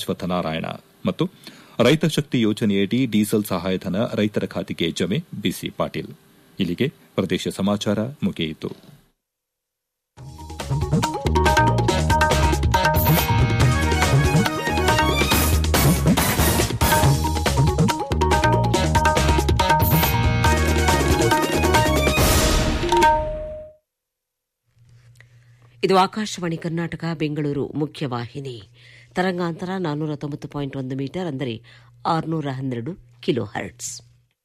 ಅಶ್ವತ್ಥನಾರಾಯಣ ಮತ್ತು ರೈತ ಶಕ್ತಿ ಯೋಜನೆಯಡಿ ಡೀಸೆಲ್ ಸಹಾಯಧನ ರೈತರ ಖಾತೆಗೆ ಜಮೆ ಬಿಸಿ ಪಾಟೀಲ್ ಇಲ್ಲಿಗೆ ಪ್ರದೇಶ ಸಮಾಚಾರ ಮುಗಿಯಿತು ಇದು ಆಕಾಶವಾಣಿ ಕರ್ನಾಟಕ ಬೆಂಗಳೂರು ಮುಖ್ಯವಾಹಿನಿ ತರಂಗಾಂತರ ನಾನ್ನೂರ ತೊಂಬತ್ತು ಪಾಯಿಂಟ್ ಒಂದು ಮೀಟರ್ ಅಂದರೆ ಆರುನೂರ ಹನ್ನೆರಡು ಕಿಲೋ ಹರ್ಟ್ಸ್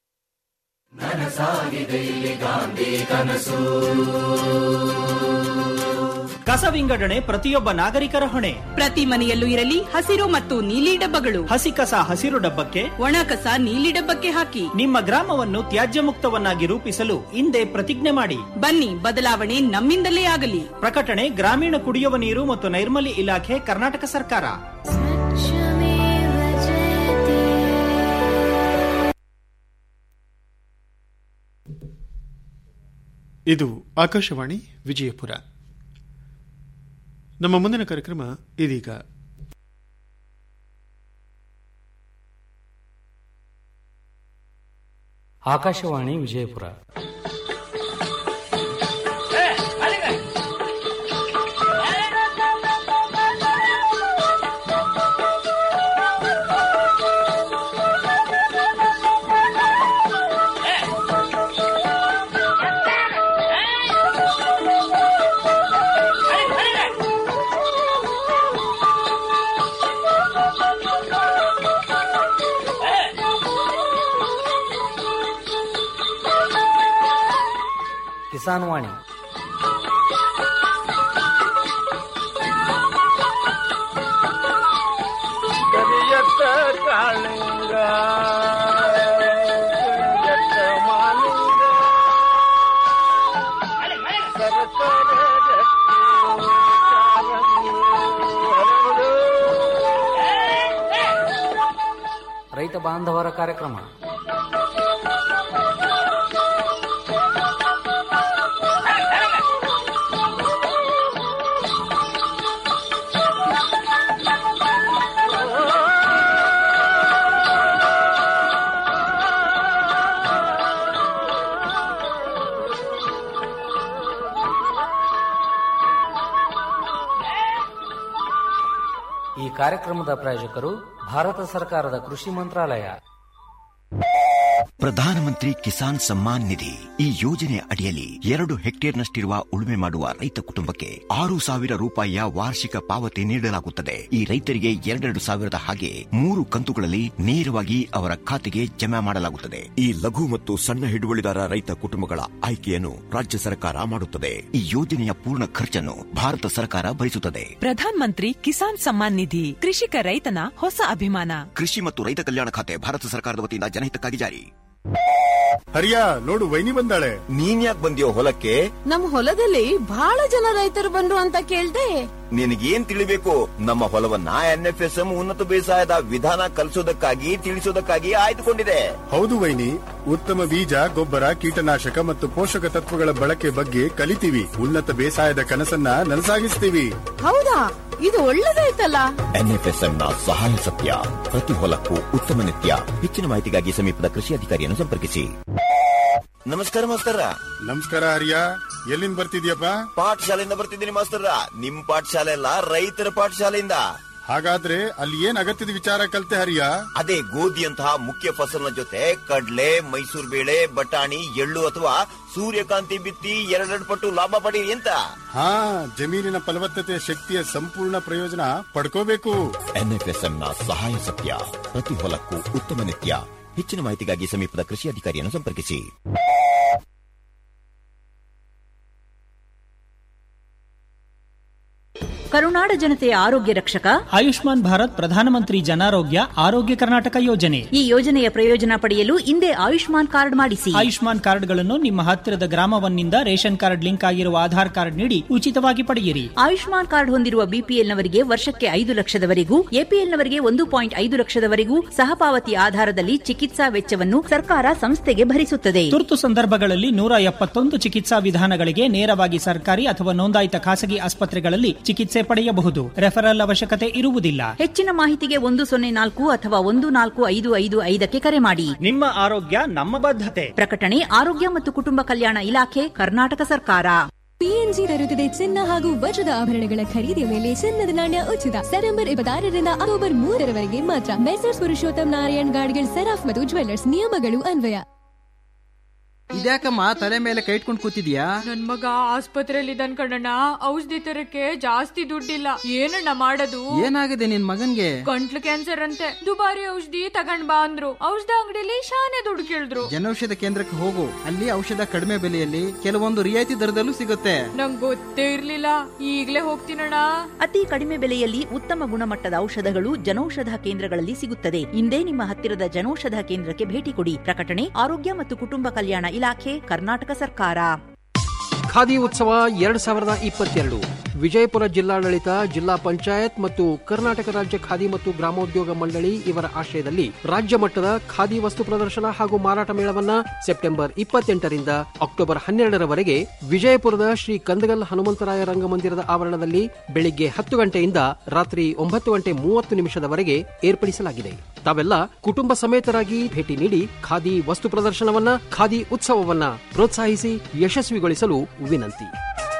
ಕಸ ವಿಂಗಡಣೆ ಪ್ರತಿಯೊಬ್ಬ ನಾಗರಿಕರ ಹೊಣೆ ಪ್ರತಿ ಮನೆಯಲ್ಲೂ ಇರಲಿ ಹಸಿರು ಮತ್ತು ನೀಲಿ ಡಬ್ಬಗಳು ಹಸಿ ಕಸ ಹಸಿರು ಡಬ್ಬಕ್ಕೆ ಒಣ ಕಸ ನೀಲಿ ಡಬ್ಬಕ್ಕೆ ಹಾಕಿ ನಿಮ್ಮ ಗ್ರಾಮವನ್ನು ತ್ಯಾಜ್ಯ ಮುಕ್ತವನ್ನಾಗಿ ರೂಪಿಸಲು ಹಿಂದೆ ಪ್ರತಿಜ್ಞೆ ಮಾಡಿ ಬನ್ನಿ ಬದಲಾವಣೆ ನಮ್ಮಿಂದಲೇ ಆಗಲಿ ಪ್ರಕಟಣೆ ಗ್ರಾಮೀಣ ಕುಡಿಯುವ ನೀರು ಮತ್ತು ನೈರ್ಮಲ್ಯ ಇಲಾಖೆ ಕರ್ನಾಟಕ ಸರ್ಕಾರ ಇದು ಆಕಾಶವಾಣಿ ವಿಜಯಪುರ ನಮ್ಮ ಮುಂದಿನ ಕಾರ್ಯಕ್ರಮ ಇದೀಗ ಆಕಾಶವಾಣಿ ವಿಜಯಪುರ ಕಿಸಾನ್ ವಾಣಿ ಕರಿಯತ್ತ ಕಾಳಿಂಗ ಕರಿಯತ್ತ ಮಾಲಿಂಗ ಸರಸರ ರಕ್ತಿ ಕಾರಂಗಿ ಹರಡು. ರೈತ ಬಾಂಧವರ ಕಾರ್ಯಕ್ರಮ ಈ ಕಾರ್ಯಕ್ರಮದ ಪ್ರಾಯೋಜಕರು ಭಾರತ ಸರ್ಕಾರದ ಕೃಷಿ ಮಂತ್ರಾಲಯ ಪ್ರಧಾನಮಂತ್ರಿ ಕಿಸಾನ್ ಸಮ್ಮಾನ್ ನಿಧಿ ಈ ಯೋಜನೆ ಅಡಿಯಲ್ಲಿ ಎರಡು ಹೆಕ್ಟೇರ್ನಷ್ಟಿರುವ ಉಳುಮೆ ಮಾಡುವ ರೈತ ಕುಟುಂಬಕ್ಕೆ ಆರು ಸಾವಿರ ರೂಪಾಯಿಯ ವಾರ್ಷಿಕ ಪಾವತಿ ನೀಡಲಾಗುತ್ತದೆ ಈ ರೈತರಿಗೆ ಎರಡೆರಡು ಸಾವಿರದ ಹಾಗೆ ಮೂರು ಕಂತುಗಳಲ್ಲಿ ನೇರವಾಗಿ ಅವರ ಖಾತೆಗೆ ಜಮಾ ಮಾಡಲಾಗುತ್ತದೆ ಈ ಲಘು ಮತ್ತು ಸಣ್ಣ ಹಿಡುವಳಿದಾರ ರೈತ ಕುಟುಂಬಗಳ ಆಯ್ಕೆಯನ್ನು ರಾಜ್ಯ ಸರ್ಕಾರ ಮಾಡುತ್ತದೆ ಈ ಯೋಜನೆಯ ಪೂರ್ಣ ಖರ್ಚನ್ನು ಭಾರತ ಸರ್ಕಾರ ಭರಿಸುತ್ತದೆ ಪ್ರಧಾನ್ ಮಂತ್ರಿ ಕಿಸಾನ್ ಸಮ್ಮಾನ್ ನಿಧಿ ಕೃಷಿಕ ರೈತನ ಹೊಸ ಅಭಿಮಾನ ಕೃಷಿ ಮತ್ತು ರೈತ ಕಲ್ಯಾಣ ಖಾತೆ ಭಾರತ ಸರ್ಕಾರದ ವತಿಯಿಂದ ಜನಹಿತಕ್ಕಾಗಿ ಜಾರಿ ಹರಿಯಾ ನೋಡು ವೈನಿ ಬಂದಾಳೆ ನೀನ್ ಯಾಕೆ ಬಂದಿಯೋ ಹೊಲಕ್ಕೆ ನಮ್ ಹೊಲದಲ್ಲಿ ಬಹಳ ಜನ ರೈತರು ಬಂದ್ರು ಅಂತ ಕೇಳ್ದೆ ನಿನಗೇನ್ ತಿಳಿಬೇಕು ನಮ್ಮ ಹೊಲವನ್ನ ಎನ್ಎಫ್ಎಸ್ಎಂ ಉನ್ನತ ಬೇಸಾಯದ ವಿಧಾನ ಕಲಿಸೋದಕ್ಕಾಗಿ ತಿಳಿಸೋದಕ್ಕಾಗಿ ಆಯ್ದುಕೊಂಡಿದೆ ಹೌದು ವೈನಿ ಉತ್ತಮ ಬೀಜ ಗೊಬ್ಬರ ಕೀಟನಾಶಕ ಮತ್ತು ಪೋಷಕ ತತ್ವಗಳ ಬಳಕೆ ಬಗ್ಗೆ ಕಲಿತೀವಿ ಉನ್ನತ ಬೇಸಾಯದ ಕನಸನ್ನ ನನಸಾಗಿಸ್ತೀವಿ ಹೌದಾ ಇದು ಒಳ್ಳೇದಾಯ್ತಲ್ಲ ಎನ್ಎಫ್ಎಸ್ಎಂ ನ ಸಹಾಯ ಸತ್ಯ ಪ್ರತಿ ಹೊಲಕ್ಕೂ ಉತ್ತಮ ನಿತ್ಯ ಹೆಚ್ಚಿನ ಮಾಹಿತಿಗಾಗಿ ಸಮೀಪದ ಕೃಷಿ ಅಧಿಕಾರಿಯನ್ನು ಸಂಪರ್ಕಿಸಿ ನಮಸ್ಕಾರ ಮಾಸ್ತರ ನಮಸ್ಕಾರ ಹರಿಯಾ ಎಲ್ಲಿಂದ ಬರ್ತಿದ್ಯಪ್ಪ ಪಾಠಶಾಲೆಯಿಂದ ಬರ್ತಿದ್ದೀನಿ ಮಾಸ್ತರ ನಿಮ್ ಪಾಠಶಾಲೆ ಅಲ್ಲ ರೈತರ ಪಾಠಶಾಲೆಯಿಂದ ಹಾಗಾದ್ರೆ ಅಲ್ಲಿ ಏನ್ ಅಗತ್ಯದ ವಿಚಾರ ಕಲ್ತೆ ಹರಿಯಾ ಅದೇ ಗೋಧಿಯಂತಹ ಮುಖ್ಯ ಫಸಲಿನ ಜೊತೆ ಕಡ್ಲೆ ಮೈಸೂರು ಬೇಳೆ ಬಟಾಣಿ ಎಳ್ಳು ಅಥವಾ ಸೂರ್ಯಕಾಂತಿ ಬಿತ್ತಿ ಎರಡೆರಡು ಪಟ್ಟು ಲಾಭ ಪಡೀರಿ ಅಂತ ಹಾ ಜಮೀನಿನ ಫಲವತ್ತತೆ ಶಕ್ತಿಯ ಸಂಪೂರ್ಣ ಪ್ರಯೋಜನ ಪಡ್ಕೋಬೇಕು ಎನ್ಎಫ್ಎಸ್ಎಂ ನ ಸಹಾಯ ಸತ್ಯ ಪ್ರತಿ ಹೊಲಕ್ಕೂ ಉತ್ತಮ ನಿತ್ಯ ಹೆಚ್ಚಿನ ಮಾಹಿತಿಗಾಗಿ ಸಮೀಪದ ಕೃಷಿ ಅಧಿಕಾರಿಯನ್ನು ಸಂಪರ್ಕಿಸಿ ಕರುನಾಡ ಜನತೆಯ ಆರೋಗ್ಯ ರಕ್ಷಕ ಆಯುಷ್ಮಾನ್ ಭಾರತ್ ಪ್ರಧಾನಮಂತ್ರಿ ಜನಾರೋಗ್ಯ ಆರೋಗ್ಯ ಕರ್ನಾಟಕ ಯೋಜನೆ ಈ ಯೋಜನೆಯ ಪ್ರಯೋಜನ ಪಡೆಯಲು ಹಿಂದೆ ಆಯುಷ್ಮಾನ್ ಕಾರ್ಡ್ ಮಾಡಿಸಿ ಆಯುಷ್ಮಾನ್ ಕಾರ್ಡ್ಗಳನ್ನು ನಿಮ್ಮ ಹತ್ತಿರದ ಗ್ರಾಮವನ್ನಿಂದ ರೇಷನ್ ಕಾರ್ಡ್ ಲಿಂಕ್ ಆಗಿರುವ ಆಧಾರ್ ಕಾರ್ಡ್ ನೀಡಿ ಉಚಿತವಾಗಿ ಪಡೆಯಿರಿ ಆಯುಷ್ಮಾನ್ ಕಾರ್ಡ್ ಹೊಂದಿರುವ ಬಿಪಿಎಲ್ನವರಿಗೆ ವರ್ಷಕ್ಕೆ ಐದು ಲಕ್ಷದವರೆಗೂ ಎಪಿಎಲ್ನವರಿಗೆ ಒಂದು ಪಾಯಿಂಟ್ ಐದು ಲಕ್ಷದವರೆಗೂ ಸಹಪಾವತಿ ಆಧಾರದಲ್ಲಿ ಚಿಕಿತ್ಸಾ ವೆಚ್ಚವನ್ನು ಸರ್ಕಾರ ಸಂಸ್ಥೆಗೆ ಭರಿಸುತ್ತದೆ ತುರ್ತು ಸಂದರ್ಭಗಳಲ್ಲಿ ನೂರ ಎಪ್ಪತ್ತೊಂದು ಚಿಕಿತ್ಸಾ ವಿಧಾನಗಳಿಗೆ ನೇರವಾಗಿ ಸರ್ಕಾರಿ ಅಥವಾ ನೋಂದಾಯಿತ ಖಾಸಗಿ ಆಸ್ಪತ್ರೆಗಳಲ್ಲಿ ಚಿಕಿತ್ಸೆ ಪಡೆಯಬಹುದು ರೆಫರಲ್ ಅವಶ್ಯಕತೆ ಇರುವುದಿಲ್ಲ ಹೆಚ್ಚಿನ ಮಾಹಿತಿಗೆ ಒಂದು ಸೊನ್ನೆ ನಾಲ್ಕು ಅಥವಾ ಒಂದು ನಾಲ್ಕು ಐದು ಐದು ಐದಕ್ಕೆ ಕರೆ ಮಾಡಿ ನಿಮ್ಮ ಆರೋಗ್ಯ ನಮ್ಮ ಬದ್ಧತೆ ಪ್ರಕಟಣೆ ಆರೋಗ್ಯ ಮತ್ತು ಕುಟುಂಬ ಕಲ್ಯಾಣ ಇಲಾಖೆ ಕರ್ನಾಟಕ ಸರ್ಕಾರ ಪಿಎನ್ಜಿ ತರುತ್ತದೆ ಚಿನ್ನ ಹಾಗೂ ವಜ್ರದ ಆಭರಣಗಳ ಖರೀದಿಯ ಮೇಲೆ ಚಿನ್ನದ ನಾಣ್ಯ ಉಚಿತ ಸೆಪ್ಟೆಂಬರ್ ಇಪ್ಪತ್ತಾರರಿಂದ ಅಕ್ಟೋಬರ್ ಮೂರರವರೆಗೆ ಮಾತ್ರ ಮೆಸರ್ಸ್ ಪುರುಷೋತ್ತಮ್ ನಾರಾಯಣ್ ಗಾಡ್ಗಿಲ್ ಸೆರಾಫ್ ಮತ್ತು ಜ್ವೆಲ್ಲರ್ಸ್ ನಿಯಮಗಳು ಅನ್ವಯ ಇದ್ಯಾಕಮ್ಮ ತಲೆ ಮೇಲೆ ಕೈ ಇಟ್ಕೊಂಡು ಕೂತಿದ್ಯಾ ನನ್ ಮಗ ಆಸ್ಪತ್ರೆಯಲ್ಲಿ ಇದ್ದಾನ್ ಕಣಣ್ಣ ಔಷಧಿ ತರಕ್ಕೆ ಜಾಸ್ತಿ ದುಡ್ಡಿಲ್ಲ ಏನಣ್ಣ ಮಾಡೋದು ಏನಾಗಿದೆ ನಿನ್ ಮಗನ್ಗೆ ಗಂಟ್ಲು ಕ್ಯಾನ್ಸರ್ ಅಂತೆ ದುಬಾರಿ ಔಷಧಿ ತಗೊಂಡ್ ಬಾ ಅಂದ್ರು ಔಷಧ ಅಂಗಡಿಲಿ ಶಾನೆ ದುಡ್ಡು ಕೇಳಿದ್ರು ಜನೌಷಧ ಕೇಂದ್ರಕ್ಕೆ ಹೋಗು ಅಲ್ಲಿ ಔಷಧ ಕಡಿಮೆ ಬೆಲೆಯಲ್ಲಿ ಕೆಲವೊಂದು ರಿಯಾಯಿತಿ ದರದಲ್ಲೂ ಸಿಗುತ್ತೆ ನಂಗ್ ಗೊತ್ತೇ ಇರ್ಲಿಲ್ಲ ಈಗ್ಲೇ ಹೋಗ್ತೀನಣ್ಣ ಅತಿ ಕಡಿಮೆ ಬೆಲೆಯಲ್ಲಿ ಉತ್ತಮ ಗುಣಮಟ್ಟದ ಔಷಧಗಳು ಜನೌಷಧ ಕೇಂದ್ರಗಳಲ್ಲಿ ಸಿಗುತ್ತದೆ ಇಂದೇ ನಿಮ್ಮ ಹತ್ತಿರದ ಜನೌಷಧ ಕೇಂದ್ರಕ್ಕೆ ಭೇಟಿ ಕೊಡಿ ಪ್ರಕಟಣೆ ಆರೋಗ್ಯ ಮತ್ತು ಕುಟುಂಬ ಕಲ್ಯಾಣ ಇಲಾಖೆ ಕರ್ನಾಟಕ ಸರ್ಕಾರ ಖಾದಿ ಉತ್ಸವ ಎರಡ್ ಸಾವಿರದ ಇಪ್ಪತ್ತೆರಡು ವಿಜಯಪುರ ಜಿಲ್ಲಾಡಳಿತ ಜಿಲ್ಲಾ ಪಂಚಾಯತ್ ಮತ್ತು ಕರ್ನಾಟಕ ರಾಜ್ಯ ಖಾದಿ ಮತ್ತು ಗ್ರಾಮೋದ್ಯೋಗ ಮಂಡಳಿ ಇವರ ಆಶ್ರಯದಲ್ಲಿ ರಾಜ್ಯ ಮಟ್ಟದ ಖಾದಿ ವಸ್ತು ಪ್ರದರ್ಶನ ಹಾಗೂ ಮಾರಾಟ ಮೇಳವನ್ನ ಸೆಪ್ಟೆಂಬರ್ ಇಪ್ಪತ್ತೆಂಟರಿಂದ ಅಕ್ಟೋಬರ್ ಹನ್ನೆರಡರವರೆಗೆ ವಿಜಯಪುರದ ಶ್ರೀ ಕಂದಗಲ್ ಹನುಮಂತರಾಯ ರಂಗಮಂದಿರದ ಆವರಣದಲ್ಲಿ ಬೆಳಿಗ್ಗೆ ಹತ್ತು ಗಂಟೆಯಿಂದ ರಾತ್ರಿ ಒಂಬತ್ತು ಗಂಟೆ ಮೂವತ್ತು ನಿಮಿಷದವರೆಗೆ ಏರ್ಪಡಿಸಲಾಗಿದೆ ತಾವೆಲ್ಲ ಕುಟುಂಬ ಸಮೇತರಾಗಿ ಭೇಟಿ ನೀಡಿ ಖಾದಿ ವಸ್ತು ಪ್ರದರ್ಶನವನ್ನ ಖಾದಿ ಉತ್ಸವವನ್ನ ಪ್ರೋತ್ಸಾಹಿಸಿ ಯಶಸ್ವಿಗೊಳಿಸಲು ವಿನಂತಿ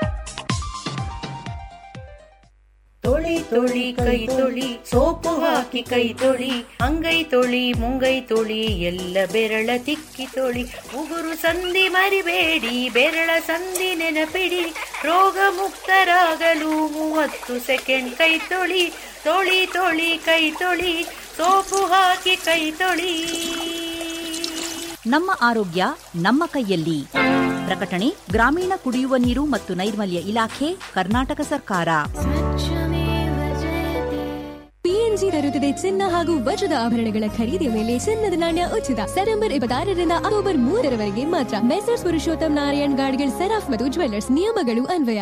ತೊಳಿ ತೊಳಿ ಕೈ ತೊಳಿ ಸೋಪು ಹಾಕಿ ಕೈ ತೊಳಿ ಅಂಗೈ ತೊಳಿ ಮುಂಗೈ ತೊಳಿ ಎಲ್ಲ ಬೆರಳ ತಿಕ್ಕಿ ತೊಳಿ ಉಗುರು ಸಂಧಿ ಮರಿಬೇಡಿ ಬೆರಳ ಸಂಧಿ ನೆನಪಿಡಿ ರೋಗ ಮುಕ್ತರಾಗಲು ಮೂವತ್ತು ಸೆಕೆಂಡ್ ಕೈ ತೊಳಿ ತೊಳಿ ತೊಳಿ ಕೈ ತೊಳಿ ಸೋಪು ಹಾಕಿ ಕೈ ತೊಳಿ ನಮ್ಮ ಆರೋಗ್ಯ ನಮ್ಮ ಕೈಯಲ್ಲಿ ಪ್ರಕಟಣೆ ಗ್ರಾಮೀಣ ಕುಡಿಯುವ ನೀರು ಮತ್ತು ನೈರ್ಮಲ್ಯ ಇಲಾಖೆ ಕರ್ನಾಟಕ ಸರ್ಕಾರ ಪಿಎನ್ಜಿ ತರುತ್ತದೆ ಚಿನ್ನ ಹಾಗೂ ವಜ್ರದ ಆಭರಣಗಳ ಖರೀದಿಯ ಮೇಲೆ ಚಿನ್ನದ ನಾಣ್ಯ ಉಚಿತ ಸೆಪ್ಟೆಂಬರ್ ಇಪ್ಪತ್ತಾರರಿಂದ ಅಕ್ಟೋಬರ್ ಮೂರರವರೆಗೆ ಮಾತ್ರ ಮೆಸರ್ಸ್ ಪುರುಷೋತ್ತಮ್ ನಾರಾಯಣ್ ಗಾಡ್ಗಿಲ್ ಸೆರಾಫ್ ಮತ್ತು ಜ್ವೆಲ್ಲರ್ಸ್ ನಿಯಮಗಳು ಅನ್ವಯ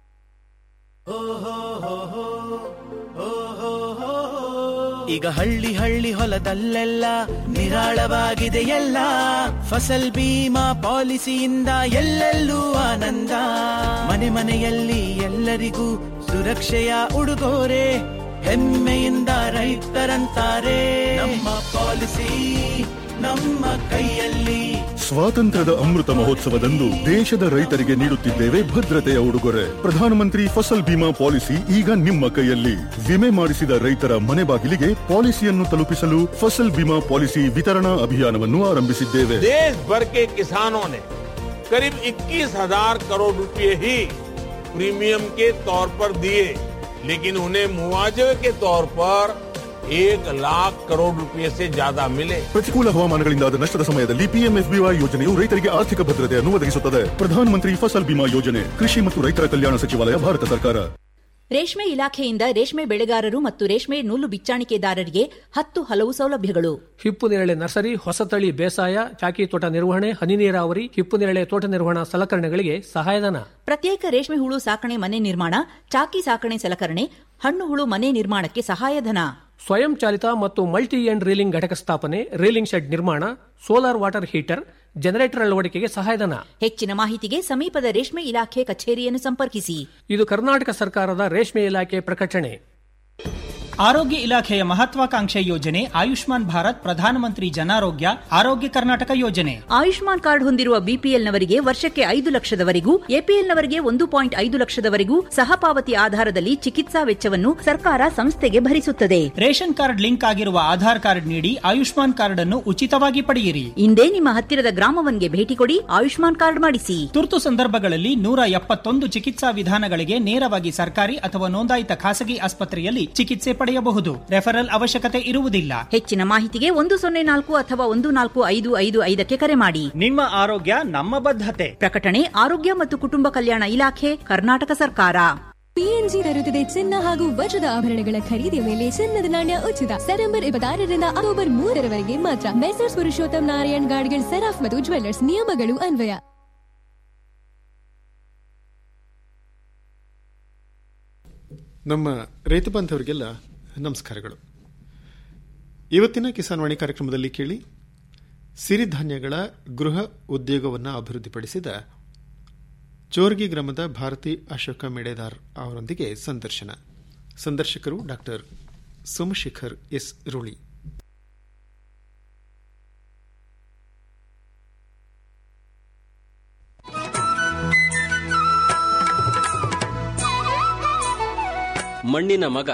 ಈಗ ಹಳ್ಳಿ ಹಳ್ಳಿ ಹೊಲದಲ್ಲೆಲ್ಲ ನಿರಾಳವಾಗಿದೆ ಎಲ್ಲ ಫಸಲ್ ಬೀಮಾ ಪಾಲಿಸಿಯಿಂದ ಎಲ್ಲೆಲ್ಲೂ ಆನಂದ ಮನೆ ಮನೆಯಲ್ಲಿ ಎಲ್ಲರಿಗೂ ಸುರಕ್ಷೆಯ ಉಡುಗೊರೆ ಹೆಮ್ಮೆಯಿಂದ ರೈತರಂತಾರೆ ನಮ್ಮ ಪಾಲಿಸಿ ನಮ್ಮ ಕೈಯಲ್ಲಿ ಸ್ವಾತಂತ್ರ್ಯದ ಅಮೃತ ಮಹೋತ್ಸವದಂದು ದೇಶದ ರೈತರಿಗೆ ನೀಡುತ್ತಿದ್ದೇವೆ ಭದ್ರತೆಯ ಉಡುಗೊರೆ ಪ್ರಧಾನಮಂತ್ರಿ ಫಸಲ್ ಬಿಮಾ ಪಾಲಿಸಿ ಈಗ ನಿಮ್ಮ ಕೈಯಲ್ಲಿ ವಿಮೆ ಮಾಡಿಸಿದ ರೈತರ ಮನೆ ಬಾಗಿಲಿಗೆ ಪಾಲಿಸಿಯನ್ನು ತಲುಪಿಸಲು ಫಸಲ್ ಬಿಮಾ ಪಾಲಿಸಿ ವಿತರಣಾ ಅಭಿಯಾನವನ್ನು ಆರಂಭಿಸಿದ್ದೇವೆ देश भर के किसानों ने करीब 21,000 करोड़ रुपए ही प्रीमियम के तौर पर दिए लेकिन उन्हें मुआवजे के तौर पर एक लाख करोड़ रुपए से ज्यादा मिले ಪ್ರತಿಕೂಲ ಹವಾಮಾನಗಳಿಂದಾದ ನಷ್ಟದ ಸಮಯದಲ್ಲಿ ಪಿಎಂಎಫ್ಬಿವೈ ಯೋಜನೆಯು ರೈತರಿಗೆ ಆರ್ಥಿಕ ಭದ್ರತೆಯನ್ನು ಒದಗಿಸುತ್ತದೆ ಪ್ರಧಾನಮಂತ್ರಿ ಫಸಲ್ ಬಿಮಾ ಯೋಜನೆ ಕೃಷಿ ಮತ್ತು ರೈತರ ಕಲ್ಯಾಣ ಸಚಿವಾಲಯ ಭಾರತ ಸರ್ಕಾರ ರೇಷ್ಮೆ ಇಲಾಖೆಯಿಂದ ರೇಷ್ಮೆ ಬೆಳೆಗಾರರು ಮತ್ತು ರೇಷ್ಮೆ ನೂಲು ಬಿಚ್ಚಾಣಿಕೆದಾರರಿಗೆ ಹತ್ತು ಹಲವು ಸೌಲಭ್ಯಗಳು ಹಿಪ್ಪು ನೇರಳೆ ನರ್ಸರಿ ಹೊಸತಳಿ ಬೇಸಾಯ ಚಾಕಿ ತೋಟ ನಿರ್ವಹಣೆ ಹನಿ ನೀರಾವರಿ ಹಿಪ್ಪು ನೇರಳೆ ತೋಟ ನಿರ್ವಹಣಾ ಸಲಕರಣೆಗಳಿಗೆ ಸಹಾಯಧನ ಪ್ರತ್ಯೇಕ ರೇಷ್ಮೆ ಹುಳು ಸಾಕಣೆ ಮನೆ ನಿರ್ಮಾಣ ಚಾಕಿ ಸಾಕಣೆ ಸಲಕರಣೆ ಹಣ್ಣು ಹುಳು ಮನೆ ನಿರ್ಮಾಣಕ್ಕೆ ಸಹಾಯಧನ ಸ್ವಯಂ ಚಾಲಿತ ಮತ್ತು ಮಲ್ಟಿ ಎಂಡ್ ರೀಲಿಂಗ್ ಘಟಕ ಸ್ಥಾಪನೆ ರೀಲಿಂಗ್ ಶೆಡ್ ನಿರ್ಮಾಣ ಸೋಲಾರ್ ವಾಟರ್ ಹೀಟರ್ ಜನರೇಟರ್ ಅಳವಡಿಕೆಗೆ ಸಹಾಯಧನ ಹೆಚ್ಚಿನ ಮಾಹಿತಿಗೆ ಸಮೀಪದ ರೇಷ್ಮೆ ಇಲಾಖೆ ಕಚೇರಿಯನ್ನು ಸಂಪರ್ಕಿಸಿ ಇದು ಕರ್ನಾಟಕ ಸರ್ಕಾರದ ರೇಷ್ಮೆ ಇಲಾಖೆ ಪ್ರಕಟಣೆ ಆರೋಗ್ಯ ಇಲಾಖೆಯ ಮಹತ್ವಾಕಾಂಕ್ಷೆ ಯೋಜನೆ ಆಯುಷ್ಮಾನ್ ಭಾರತ್ ಪ್ರಧಾನಮಂತ್ರಿ ಜನಾರೋಗ್ಯ ಆರೋಗ್ಯ ಕರ್ನಾಟಕ ಯೋಜನೆ ಆಯುಷ್ಮಾನ್ ಕಾರ್ಡ್ ಹೊಂದಿರುವ ಬಿಪಿಎಲ್ನವರಿಗೆ ವರ್ಷಕ್ಕೆ ಐದು ಲಕ್ಷದವರೆಗೂ ಎಪಿಎಲ್ನವರಿಗೆ ಒಂದು ಪಾಯಿಂಟ್ ಐದು ಲಕ್ಷದವರೆಗೂ ಸಹಪಾವತಿ ಆಧಾರದಲ್ಲಿ ಚಿಕಿತ್ಸಾ ವೆಚ್ಚವನ್ನು ಸರ್ಕಾರ ಸಂಸ್ಥೆಗೆ ಭರಿಸುತ್ತದೆ ರೇಷನ್ ಕಾರ್ಡ್ ಲಿಂಕ್ ಆಗಿರುವ ಆಧಾರ್ ಕಾರ್ಡ್ ನೀಡಿ ಆಯುಷ್ಮಾನ್ ಕಾರ್ಡ್ ಅನ್ನು ಉಚಿತವಾಗಿ ಪಡೆಯಿರಿ ಇಂದೇ ನಿಮ್ಮ ಹತ್ತಿರದ ಗ್ರಾಮವನ್ಗೆ ಭೇಟಿ ಕೊಡಿ ಆಯುಷ್ಮಾನ್ ಕಾರ್ಡ್ ಮಾಡಿಸಿ ತುರ್ತು ಸಂದರ್ಭಗಳಲ್ಲಿ ನೂರ ಎಪ್ಪತ್ತೊಂದು ಚಿಕಿತ್ಸಾ ವಿಧಾನಗಳಿಗೆ ನೇರವಾಗಿ ಸರ್ಕಾರಿ ಅಥವಾ ನೋಂದಾಯಿತ ಖಾಸಗಿ ಆಸ್ಪತ್ರೆಯಲ್ಲಿ ಚಿಕಿತ್ಸೆ ಪಡೆಯಬಹುದು ರೆಫರಲ್ ಅವಶ್ಯಕತೆ ಇರುವುದಿಲ್ಲ ಹೆಚ್ಚಿನ ಮಾಹಿತಿಗೆ ಒಂದು ಸೊನ್ನೆ ನಾಲ್ಕು ಅಥವಾ ಒಂದು ನಾಲ್ಕು ಐದು ಐದು ಐದಕ್ಕೆ ಕರೆ ಮಾಡಿ ನಿಮ್ಮ ಆರೋಗ್ಯ ನಮ್ಮ ಬದ್ಧತೆ ಪ್ರಕಟಣೆ ಆರೋಗ್ಯ ಮತ್ತು ಕುಟುಂಬ ಕಲ್ಯಾಣ ಇಲಾಖೆ ಕರ್ನಾಟಕ ಸರ್ಕಾರ ಪಿಎನ್ಜಿ ತರುತ್ತದೆ ಚಿನ್ನ ಹಾಗೂ ವಜ್ರದ ಆಭರಣಗಳ ಖರೀದಿಯ ಮೇಲೆ ಚಿನ್ನದ ನಾಣ್ಯ ಉಚಿತ ಸೆಪ್ಟೆಂಬರ್ ಇಪ್ಪತ್ತಾರರಿಂದ ಅಕ್ಟೋಬರ್ ಮೂರರವರೆಗೆ ಮಾತ್ರ ಮೆಸರ್ಸ್ ಪುರುಷೋತ್ತಮ್ ನಾರಾಯಣ್ ಗಾಡ್ಗಿಲ್ ಸೆರಾಫ್ ಮತ್ತು ಜ್ವೆಲ್ಲರ್ಸ್ ನಿಯಮಗಳು ಅನ್ವಯ ನಮ್ಮ ರೈತ ಬಾಂಧವರಿಗೆಲ್ಲ ನಮಸ್ಕಾರಗಳು ಇವತ್ತಿನ ಕಿಸಾನ್ ವಾಣಿ ಕಾರ್ಯಕ್ರಮದಲ್ಲಿ ಕೇಳಿ ಸಿರಿಧಾನ್ಯಗಳ ಗೃಹ ಉದ್ಯೋಗವನ್ನು ಅಭಿವೃದ್ಧಿಪಡಿಸಿದ ಚೋರ್ಗಿ ಗ್ರಾಮದ ಭಾರತಿ ಅಶೋಕ ಮೆಡೇದಾರ್ ಅವರೊಂದಿಗೆ ಸಂದರ್ಶನ ಸಂದರ್ಶಕರು ಡಾಕ್ಟರ್ ಸೋಮಶೇಖರ್ ಎಸ್ ರೋಳಿ ಮಣ್ಣಿನ ಮಗ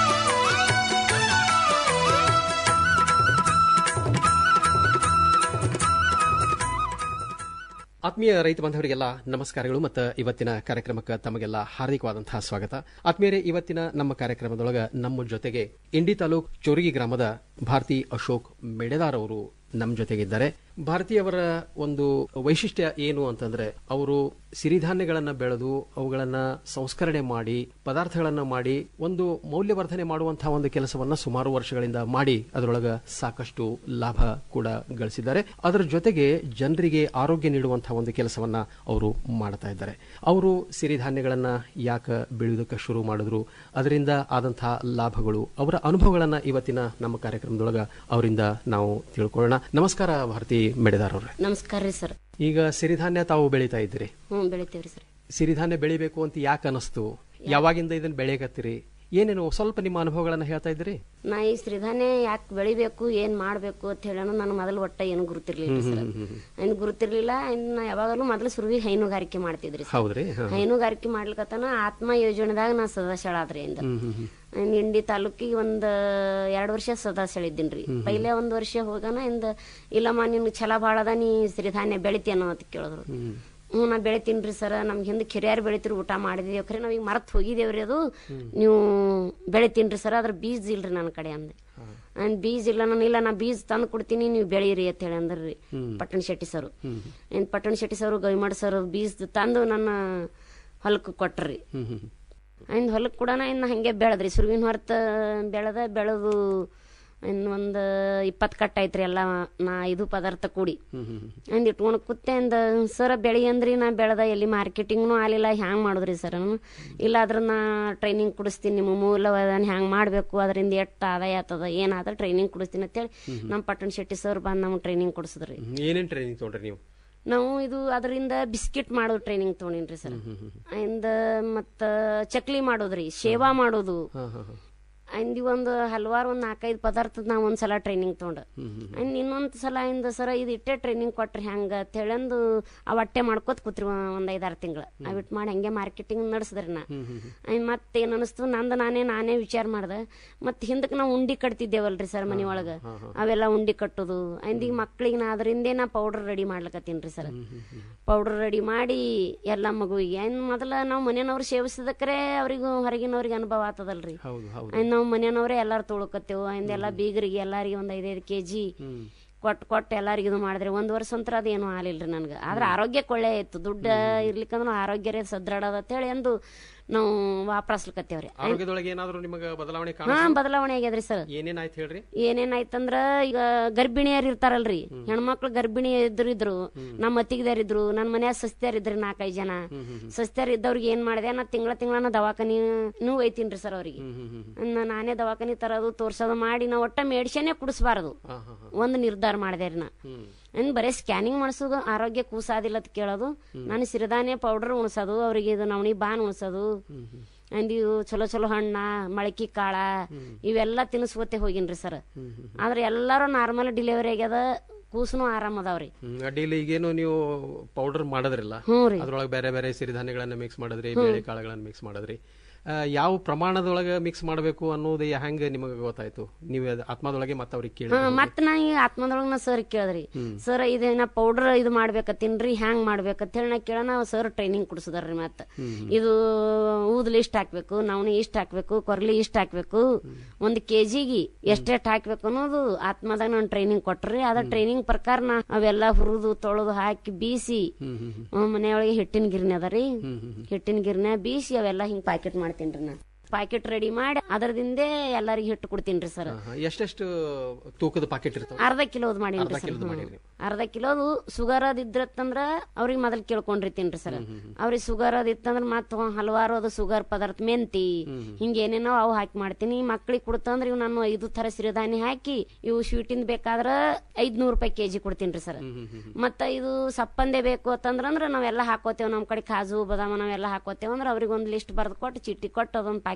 ಆತ್ಮೀಯ ರೈತ ಬಾಂಧವರಿಗೆಲ್ಲ ನಮಸ್ಕಾರಗಳು ಮತ್ತು ಇವತ್ತಿನ ಕಾರ್ಯಕ್ರಮಕ್ಕೆ ತಮಗೆಲ್ಲ ಹಾರ್ದಿಕವಾದಂತಹ ಸ್ವಾಗತ ಆತ್ಮೀಯರೇ ಇವತ್ತಿನ ನಮ್ಮ ಕಾರ್ಯಕ್ರಮದೊಳಗ ನಮ್ಮ ಜೊತೆಗೆ ಇಂಡಿ ತಾಲೂಕ್ ಚೋರಗಿ ಗ್ರಾಮದ ಭಾರತಿ ಅಶೋಕ್ ಮೆಡೆದಾರ್ ಅವರು ನಮ್ಮ ಜೊತೆಗಿದ್ದಾರೆ ಭಾರತೀಯವರ ಒಂದು ವೈಶಿಷ್ಟ್ಯ ಏನು ಅಂತಂದ್ರೆ ಅವರು ಸಿರಿಧಾನ್ಯಗಳನ್ನ ಬೆಳೆದು ಅವುಗಳನ್ನ ಸಂಸ್ಕರಣೆ ಮಾಡಿ ಪದಾರ್ಥಗಳನ್ನ ಮಾಡಿ ಒಂದು ಮೌಲ್ಯವರ್ಧನೆ ಮಾಡುವಂತಹ ಒಂದು ಕೆಲಸವನ್ನ ಸುಮಾರು ವರ್ಷಗಳಿಂದ ಮಾಡಿ ಅದರೊಳಗ ಸಾಕಷ್ಟು ಲಾಭ ಕೂಡ ಗಳಿಸಿದ್ದಾರೆ ಅದರ ಜೊತೆಗೆ ಜನರಿಗೆ ಆರೋಗ್ಯ ನೀಡುವಂತಹ ಒಂದು ಕೆಲಸವನ್ನ ಅವರು ಮಾಡ್ತಾ ಇದ್ದಾರೆ ಅವರು ಸಿರಿಧಾನ್ಯಗಳನ್ನ ಯಾಕ ಬೆಳೆಯುವುದಕ್ಕೆ ಶುರು ಮಾಡಿದ್ರು ಅದರಿಂದ ಆದಂತಹ ಲಾಭಗಳು ಅವರ ಅನುಭವಗಳನ್ನ ಇವತ್ತಿನ ನಮ್ಮ ಕಾರ್ಯಕ್ರಮದೊಳಗ ಅವರಿಂದ ನಾವು ತಿಳ್ಕೊಳ್ಳೋಣ ನಮಸ್ಕಾರ ಭಾರತಿ ಮೆಡೆದಾರ್ ಅವ್ರೆ ನಮಸ್ಕಾರ ರೀ ಸರ್ ಈಗ ಸಿರಿಧಾನ್ಯ ತಾವು ಬೆಳೀತಾ ಇದ್ದೀರಿ ಹ್ಞೂ ಬೆಳಿತೀವ್ರಿ ಸರ್ ಸಿರಿಧಾನ್ಯ ಬೆಳಿಬೇಕು ಅಂತ ಯಾಕೆ ಅನಿಸ್ತು ಯಾವಾಗಿಂದ ಇದನ್ನ ಬೆಳೆಯಕತ್ತೀರಿ ಏನೇನು ಸ್ವಲ್ಪ ನಿಮ್ಮ ಅನುಭವಗಳನ್ನ ಹೇಳ್ತಾ ಇದ್ದೀರಿ ನಾ ಈ ಸಿರಿಧಾನ್ಯ ಯಾಕೆ ಬೆಳಿಬೇಕು ಏನ್ ಮಾಡ್ಬೇಕು ಅಂತ ಹೇಳೋಣ ನಾನು ಮೊದಲು ಒಟ್ಟ ಏನು ಗುರುತಿರ್ಲಿಲ್ಲ ಸರ್ ಏನು ಗುರುತಿರ್ಲಿಲ್ಲ ಇನ್ನು ಯಾವಾಗಲೂ ಮೊದಲು ಸುರುವಿ ಹೈನುಗಾರಿಕೆ ಮಾಡ್ತಿದ್ರಿ ಸರ್ ಹೌದ್ರಿ ಹಾ. ಹೈನುಗಾರಿಕೆ ಮಾಡ್ಲಿಕತ್ತಾನ ಆತ್ಮ ಯೋಜನೆದಾಗ ನಾ ಸದಸ್ಯಳಾದ್ರಿ ಇಂದ ಹ್ಮ್, ಹ್ಮ್, ಹ್ಮ್. ಇನ್ ಇಂಡಿ ತಾಲೂಕಿಗೆ ಒಂದ್ ಎರಡು ವರ್ಷ ಸದಸ್ಯಳಿದ್ದೀನ್ರಿ ಹ್ಮ್. ಪೈಲೆ ಒಂದ್ ವರ್ಷ ಹೋಗನ ಇಂದ ಇಲ್ಲಮ್ಮ ನಿನ್ ಛಲ ಭಾಳ ಅದ ನೀ ಸಿರಿಧಾನ್ಯ ಬೆಳಿತೇನೋ ಅಂತ ಕೇಳಿದ್ರು ಹ್ಮ್. ಹ್ಞೂ ನಾ ಬೆಳಿತೀನ್ರಿ ಸರ್ ನಮ್ಗೆ ಹಿಂದೆ ಕಿರಿಯರ್ ಬೆಳಿತೀರಿ ಊಟ ಮಾಡಿದೀವಿ ಖರೆ ನಾವೀಗ ಮರತ್ ಹೋಗಿದೇವ್ರಿ ಅದು ನೀವು ಬೆಳಿತೀನ್ರಿ ಸರ್ ಅದ್ರ ಬೀಜ ಇಲ್ರಿ ನನ್ನ ಕಡೆ ಅಂದೆ ಅಂದ್ ಬೀಜ ಇಲ್ಲ ನಾನು ಇಲ್ಲ ನಾ ಬೀಜ ತಂದು ಕೊಡ್ತೀನಿ ನೀವು ಬೆಳೀರಿ ಅಂತ ಹೇಳಿ ಅಂದ್ರಿ ಹ್ಮ್. ಪಟ್ಟಣ ಶೆಟ್ಟಿ ಸರ್ ಹ್ಮ್. ಏನ್ ಪಟ್ಟಣ ಶೆಟ್ಟಿ ಸರ್ ಗವಿಮಠ ಸರ್ ಬೀಜ ತಂದು ನನ್ನ ಹೊಲಕ್ಕೆ ಕೊಟ್ರಿ ಹ್ಮ್, ಹ್ಮ್, ಹ್ಮ್. ಇನ್ನು ಹೊಲಕ್ಕೆ ಕೂಡ ಇನ್ನು ಹಂಗೆ ಬೆಳೆದ್ರಿ ಸುರುವಿನ ಹೊರತ ಬೆಳೆದ ಬೆಳೆದು ಇನ್ನು ಒಂದು ಇಪ್ಪತ್ತು ಕಟ್ ಐತ್ರಿ ಎಲ್ಲ ನಾ ಇದು ಪದಾರ್ಥ ಕೂಡಿ ಹ್ಮ್, ಹ್ಮ್, ಹ್ಮ್. ಅಂದ್ ಇಟ್ಕೊಂಡು ಕೂತೆ ಅಂದ ಸರ್ ಬೆಳಿ ಅಂದ್ರಿ ನಾ ಬೆಳೆದ ಎಲ್ಲಿ ಮಾರ್ಕೆಟಿಂಗ್ನು ಆಗಲಿಲ್ಲ ಹ್ಯಾಂಗ್ ಮಾಡಿದ್ರಿ ಸರ್ ನಾನು ಇಲ್ಲ ಅದ್ರ ನಾ ಟ್ರೈನಿಂಗ್ ಕೊಡಿಸ್ತೀನಿ ನಿಮ್ಮ ಮೂಲವನ್ನ ಹ್ಯಾಂಗ್ ಮಾಡಬೇಕು ಅದರಿಂದ ಎಷ್ಟು ಆದಾಯ ಆಗ್ತದ ಏನಾದ ಟ್ರೈನಿಂಗ್ ಕೊಡಿಸ್ತೀನಿ ಅಂತೇಳಿ ಹ್ಮ್. ನಮ್ಮ ಪಟ್ಟಣ ಶೆಟ್ಟಿ ಸರ್ ಬಂದು ನಮ್ಗೆ ಟ್ರೈನಿಂಗ್ ಕೊಡಿಸಿದ್ರಿ ಹ್ಮ್. ಏನೇನ್ ಟ್ರೈನಿಂಗ್ ತೊಗೊಂಡ್ರಿ ನೀವು ನಾವು ಇದು ಅದರಿಂದ ಬಿಸ್ಕಿಟ್ ಮಾಡೋದು ಟ್ರೈನಿಂಗ್ ತೊಗೊಂಡಿನ್ರಿ ಸರ್ ಹ್ಮ್, ಹ್ಮ್, ಇಂದ ಮತ್ತ ಚಕ್ಲಿ ಮಾಡೋದ್ರಿ ಶೇವಾ ಮಾಡೋದು ಹಾ, ಹಾ, ಹಾ. ಅಂದ್ ಒಂದು ಹಲವಾರು ಒಂದ್ ನಾಲ್ಕೈದು ಪದಾರ್ಥದ ನಾ ಒಂದ್ಸಲ ಟ್ರೈನಿಂಗ್ ತಗೊಂಡ ಹ್ಮ್, ಹ್ಮ್, ಹ್ಮ್. ಅಂದ್ ಇನ್ನೊಂದ್ ಸಲ ಇಂದ ಸರ ಇದು ಇಟ್ಟೆ ಟ್ರೈನಿಂಗ್ ಕೊಟ್ರಿ ಹೆಂಗ ಅಂತ ಹೇಳಂದು ಆ ಹೊಟ್ಟೆ ಮಾಡ್ಕೋತ ಕೂತ್ರಿ ಒಂದ್ ಐದಾರು ತಿಂಗಳ ಅವಿಟ್ ಮಾಡಿ ಹಂಗೆ ಮಾರ್ಕೆಟಿಂಗ್ ನಡೆಸಿದ್ರಿ ನಾ ಹ್ಮ್, ಹ್ಮ್, ಹ್ಮ್. ಅಂದ್ ಮತ್ತೆ ಏನ್ ಅನಿಸ್ತು ನಂದು ನಾನೇ ನಾನೇ ವಿಚಾರ ಮಾಡ್ದೆ ಮತ್ ಹಿಂದಕ್ ನಾವು ಉಂಡಿ ಕಟ್ತಿದ್ದೇವಲ್ರಿ ಸರ್ ಮನಿ ಒಳಗ ಹಾ, ಹಾ. ಅವೆಲ್ಲ ಉಂಡಿ ಕಟ್ಟೋದು ಅಂದ್ ಈಗ ಮಕ್ಳಿಗೆ ನಾ ಅದರಿಂದೇ ನಾ ಪೌಡರ್ ರೆಡಿ ಮಾಡ್ಲಕತ್ತೀನ್ರಿ ಸರ್ ಪೌಡರ್ ರೆಡಿ ಮಾಡಿ ಎಲ್ಲ ಮಗುವಿಗೆ ಏನ್ ಮೊದಲ ನಾವು ಮನೆಯವ್ರು ಸೇವಿಸಿದಕ್ರೆ ಅವ್ರಿಗೂ ಹೊರಗಿನವ್ರಿಗೆ ಅನುಭವ ಆಗ್ತದಲ್ರಿ ಹೌದು ಹೌದು ಅಂದ್ ನಾವು ಮನೆಯವ್ರೆ ಎಲ್ಲಾರು ತೊಳ್ಕೊತೇವು ಹಿಂದೆಲ್ಲ ಬೀಗರಿಗೆ ಎಲ್ಲಾರಿಗೆ ಒಂದ್ ಐದೈದು ಕೆಜಿ ಹ್ಮ್. ಕೊಟ್ಟು ಕೊಟ್ಟು ಎಲ್ಲಾರಿಗೆ ಇದು ಮಾಡಿದ್ರೆ ಒಂದ್ ವರ್ಷ ಅಂತರ ಅದೇನು ಆಲಿಲ್ರಿ ನನ್ಗೆ ಆದ್ರೆ ಆರೋಗ್ಯ ಕೊಳ್ಳೆ ಇತ್ತು ದುಡ್ಡು ಇರ್ಲಿಕ್ಕಂದ್ರ ಆರೋಗ್ಯ ಸದೃಢ ಅದ ಹೇಳಿ ಅಂದು ನಾವು ವಾಪಸ್ಲಕತ್ತೇವ್ರಿ ಆರೋಗ್ಯದೊಳಗೆ ಏನಾದ್ರು ನಿಮಗೆ ಬದಲಾವಣೆ ಹಾ ಕಾಣ ಬದಲಾವಣೆ ಆಗ್ಯದ್ರಿ ಸರ್ ಏನೇನಾಯ್ತು ಹೇಳ್ರಿ ಏನೇನಾಯ್ತಂದ್ರ ಈಗ ಗರ್ಭಿಣಿಯರ್ ಇರ್ತಾರಲ್ರಿ ಹೆಣ್ಮಕ್ಳು ಗರ್ಭಿಣಿ ಇದ್ರು ಇದ್ರು ನಮ್ಮ ಅತ್ತಿಗೆದಾರ್ ಇದ್ರು ನನ್ನ ಮನ್ಯಾಗ ಸಸ್ತ್ಯಾರ್ ಇದ್ರಿ ನಾಲ್ಕೈದು ಜನ ಸಸ್ತ್ಯಾರ್ ಇದ್ದವ್ರಿಗೆ ಏನ್ ಮಾಡಿದೆ ನಾ ತಿಂಗಳ ತಿಂಗಳ ನಾ ದವಾಖಾನಿನೂ ಒಯ್ತೀನ್ರಿ ಸರ್ ಅವ್ರಿಗೆ ನಾ ನಾನೇ ದವಾಖಾನಿ ತರೋದು ತೋರ್ಸೋದು ಮಾಡಿ ನಾ ಒಟ್ಟ ಮೆಡಿಸಿನೇ ಕುಡಿಸ್ಬಾರ್ದು ಹಾ, ಹಾ, ಹಾ. ಒಂದು ನಿರ್ಧಾರ ಮಾಡಿದೆ ರೀ ನಾ ಹ್ಮ್. ಇನ್ ಬರೀ ಸ್ಕ್ಯಾನಿಂಗ್ ಮಾಡಿಸೋದು ಆರೋಗ್ಯ ಕೂಸಾದಿಲ್ಲ ಅಂತ ಕೇಳೋದು ನಾನು ಸಿರಿಧಾನ್ಯ ಪೌಡರ್ ಉಣಿಸೋದು ಅವ್ರಿಗೆ ಇದು ನವಣಿ ಬಾನ್ ಉಣಿಸೋದು ಅಂದ್ ಇವು ಚಲೋ ಚಲೋ ಹಣ್ಣ ಮಳಕಿ ಕಾಳ ಇವೆಲ್ಲ ತಿನ್ನಿಸ್ಕೊತೆ ಹೋಗಿನ್ರಿ ಸರ್ ಆದ್ರೆ ಎಲ್ಲಾರು ನಾರ್ಮಲ್ ಡೆಲಿವರಿ ಆಗ್ಯದ ಕೂಸುನು ಆರಾಮ್ ಅದಾವ್ರಿ ಹ್ಮ್, ಅಡ್ಡಿಯಲ್ಲಿ ಈಗೇನು ನೀವು ಪೌಡರ್ ಮಾಡದ್ರಿಲ್ಲ ಹ್ಞೂ ರೀ. ಅದ್ರೊಳಗೆ ಬೇರೆ ಬೇರೆ ಸಿರಿಧಾನ್ಯಗಳನ್ನ ಮಿಕ್ಸ್ ಮಾಡಿದ್ರಿ ಬೇಳೆ ಕಾಳುಗಳನ್ನ ಮಿಕ್ಸ್ ಮಾಡಿದ್ರಿ ಆ, ಯಾವ ಪ್ರಮಾಣದೊಳಗೆ ಮಿಕ್ಸ್ ಮಾಡಬೇಕು ಅನ್ನೋದು ಹೆಂಗೆ ನಿಮಗೆ ಗೊತ್ತಾಯ್ತು ನೀವು ಅದ್ ಆತ್ಮದೊಳಗೆ ಮತ್ತೆ ಅವ್ರಿಗೆ ಕೇಳಿ ಹಾ ಮತ್ ನಾ ಈ ಆತ್ಮದೊಳಗ ನಾ ಸರ್ ಕೇಳಿದ್ರಿ ಹ್ಮ್. ಸರ್ ಇದೇನ ಪೌಡರ್ ಇದು ಮಾಡ್ಬೇಕತ್ತೀನ್ರಿ ಹ್ಯಾಂಗ್ ಮಾಡ್ಬೇಕಂತ ಹೇಳಿ ನಾ ಕೇಳೋಣ ಸರ್ ಟ್ರೈನಿಂಗ್ ಕೊಡಿಸಿದಾರ್ರಿ ಮತ್ತ ಇದು ಊದ್ಲಿ ಇಷ್ಟ ಹಾಕ್ಬೇಕು ನವಣಿ ಇಷ್ಟ ಹಾಕ್ಬೇಕು ಕೊರ್ಲಿ ಇಷ್ಟ ಹಾಕ್ಬೇಕು ಒಂದ್ ಕೆಜಿಗೆ ಎಷ್ಟೆಷ್ಟ್ ಹಾಕ್ಬೇಕು ಅನ್ನೋದು ಆತ್ಮದಾಗ ನಾನು ಟ್ರೈನಿಂಗ್ ಕೊಟ್ರಿ ಅದ ಟ್ರೈನಿಂಗ್ ಪ್ರಕಾರ ನಾ ಅವೆಲ್ಲ ಹುರಿದು ತೊಳೆದು ಹಾಕಿ ಬೀಸಿ ಮನೆಯೊಳಗೆ ಹಿಟ್ಟಿನ ಗಿರ್ನಿ ಅದ ರೀ ಹಿಟ್ಟಿನ ಗಿರ್ನ್ಯಾಗ ಬೀಸಿ ಅವೆಲ್ಲ ಹಿಂಗ್ ಪ್ಯಾಕೆಟ್ ಮಾಡ್ತೀನ್ರಿ ನಾ ಪ್ಯಾಕೆಟ್ ರೆಡಿ ಮಾಡಿ ಅದರದಿಂದೇ ಎಲ್ಲರಿಗೆ ಹಿಟ್ಟು ಕೊಡ್ತೀನ್ರಿ ಸರ್ ಎಷ್ಟೆಷ್ಟು ತೂಕದ ಪಾಕೆಟ್ ಇರ್ತಾವ ಅರ್ಧ ಕಿಲೋದ್ ಮಾಡೀನಿ ಅರ್ಧ ಸರ್ ಕಿಲೋದ್ ಹ್ಮ್. ಮಾಡೀರಿ. ಅರ್ಧ ಕಿಲೋದು ಸುಗರ್ ಅದ್ ಇದ್ರತ್ತಂದ್ರ ಅವ್ರಿಗೆ ಮೊದಲ್ ಕೇಳ್ಕೊಂಡಿರ್ತೀನಿ ಸರ್ ಅವ್ರಿಗೆ ಸುಗರ್ ಅದ್ ಇತ್ತಂದ್ರ ಮತ್ತ ಹಲವಾರು ಅದು ಸುಗರ್ ಪದಾರ್ಥ ಮೆಂತಿ ಹಿಂಗ ಏನೇನೋ ಅವು ಹಾಕಿ ಮಾಡ್ತೀನಿ ಮಕ್ಳಿಗೆ ಕೊಡ್ತಂದ್ರ ಇವ್ ನಾನು ಐದು ತರ ಸಿರಿಧಾನ್ಯ ಹಾಕಿ ಇವು ಸ್ವೀಟಿಂದ ಬೇಕಾದ್ರ ಐದ್ನೂರ್ ರೂಪಾಯಿ ಕೆಜಿ ಕೊಡ್ತೀನಿ ಸರ್ ಮತ್ತ ಇದು ಸಪ್ಪಂದೆ ಬೇಕು ಅಂತಂದ್ರ ಅಂದ್ರ ನಾವೆಲ್ಲ ಹಾಕೋತೇವ್ ನಮ್ ಕಡೆ ಕಾಜು ಬದಾಮ ನಾವೆಲ್ಲ ಹಾಕೋತೇವ್ ಅಂದ್ರ ಅವ್ರಿಗೆ ಒಂದ್ ಲಿಸ್ಟ್ ಬರ್ದ್ ಕೊಟ್ಟು ಚೀಟಿ ಕೊಟ್ಟು ಅದೊಂದ್ ಪ್ಯಾಕೆಟ್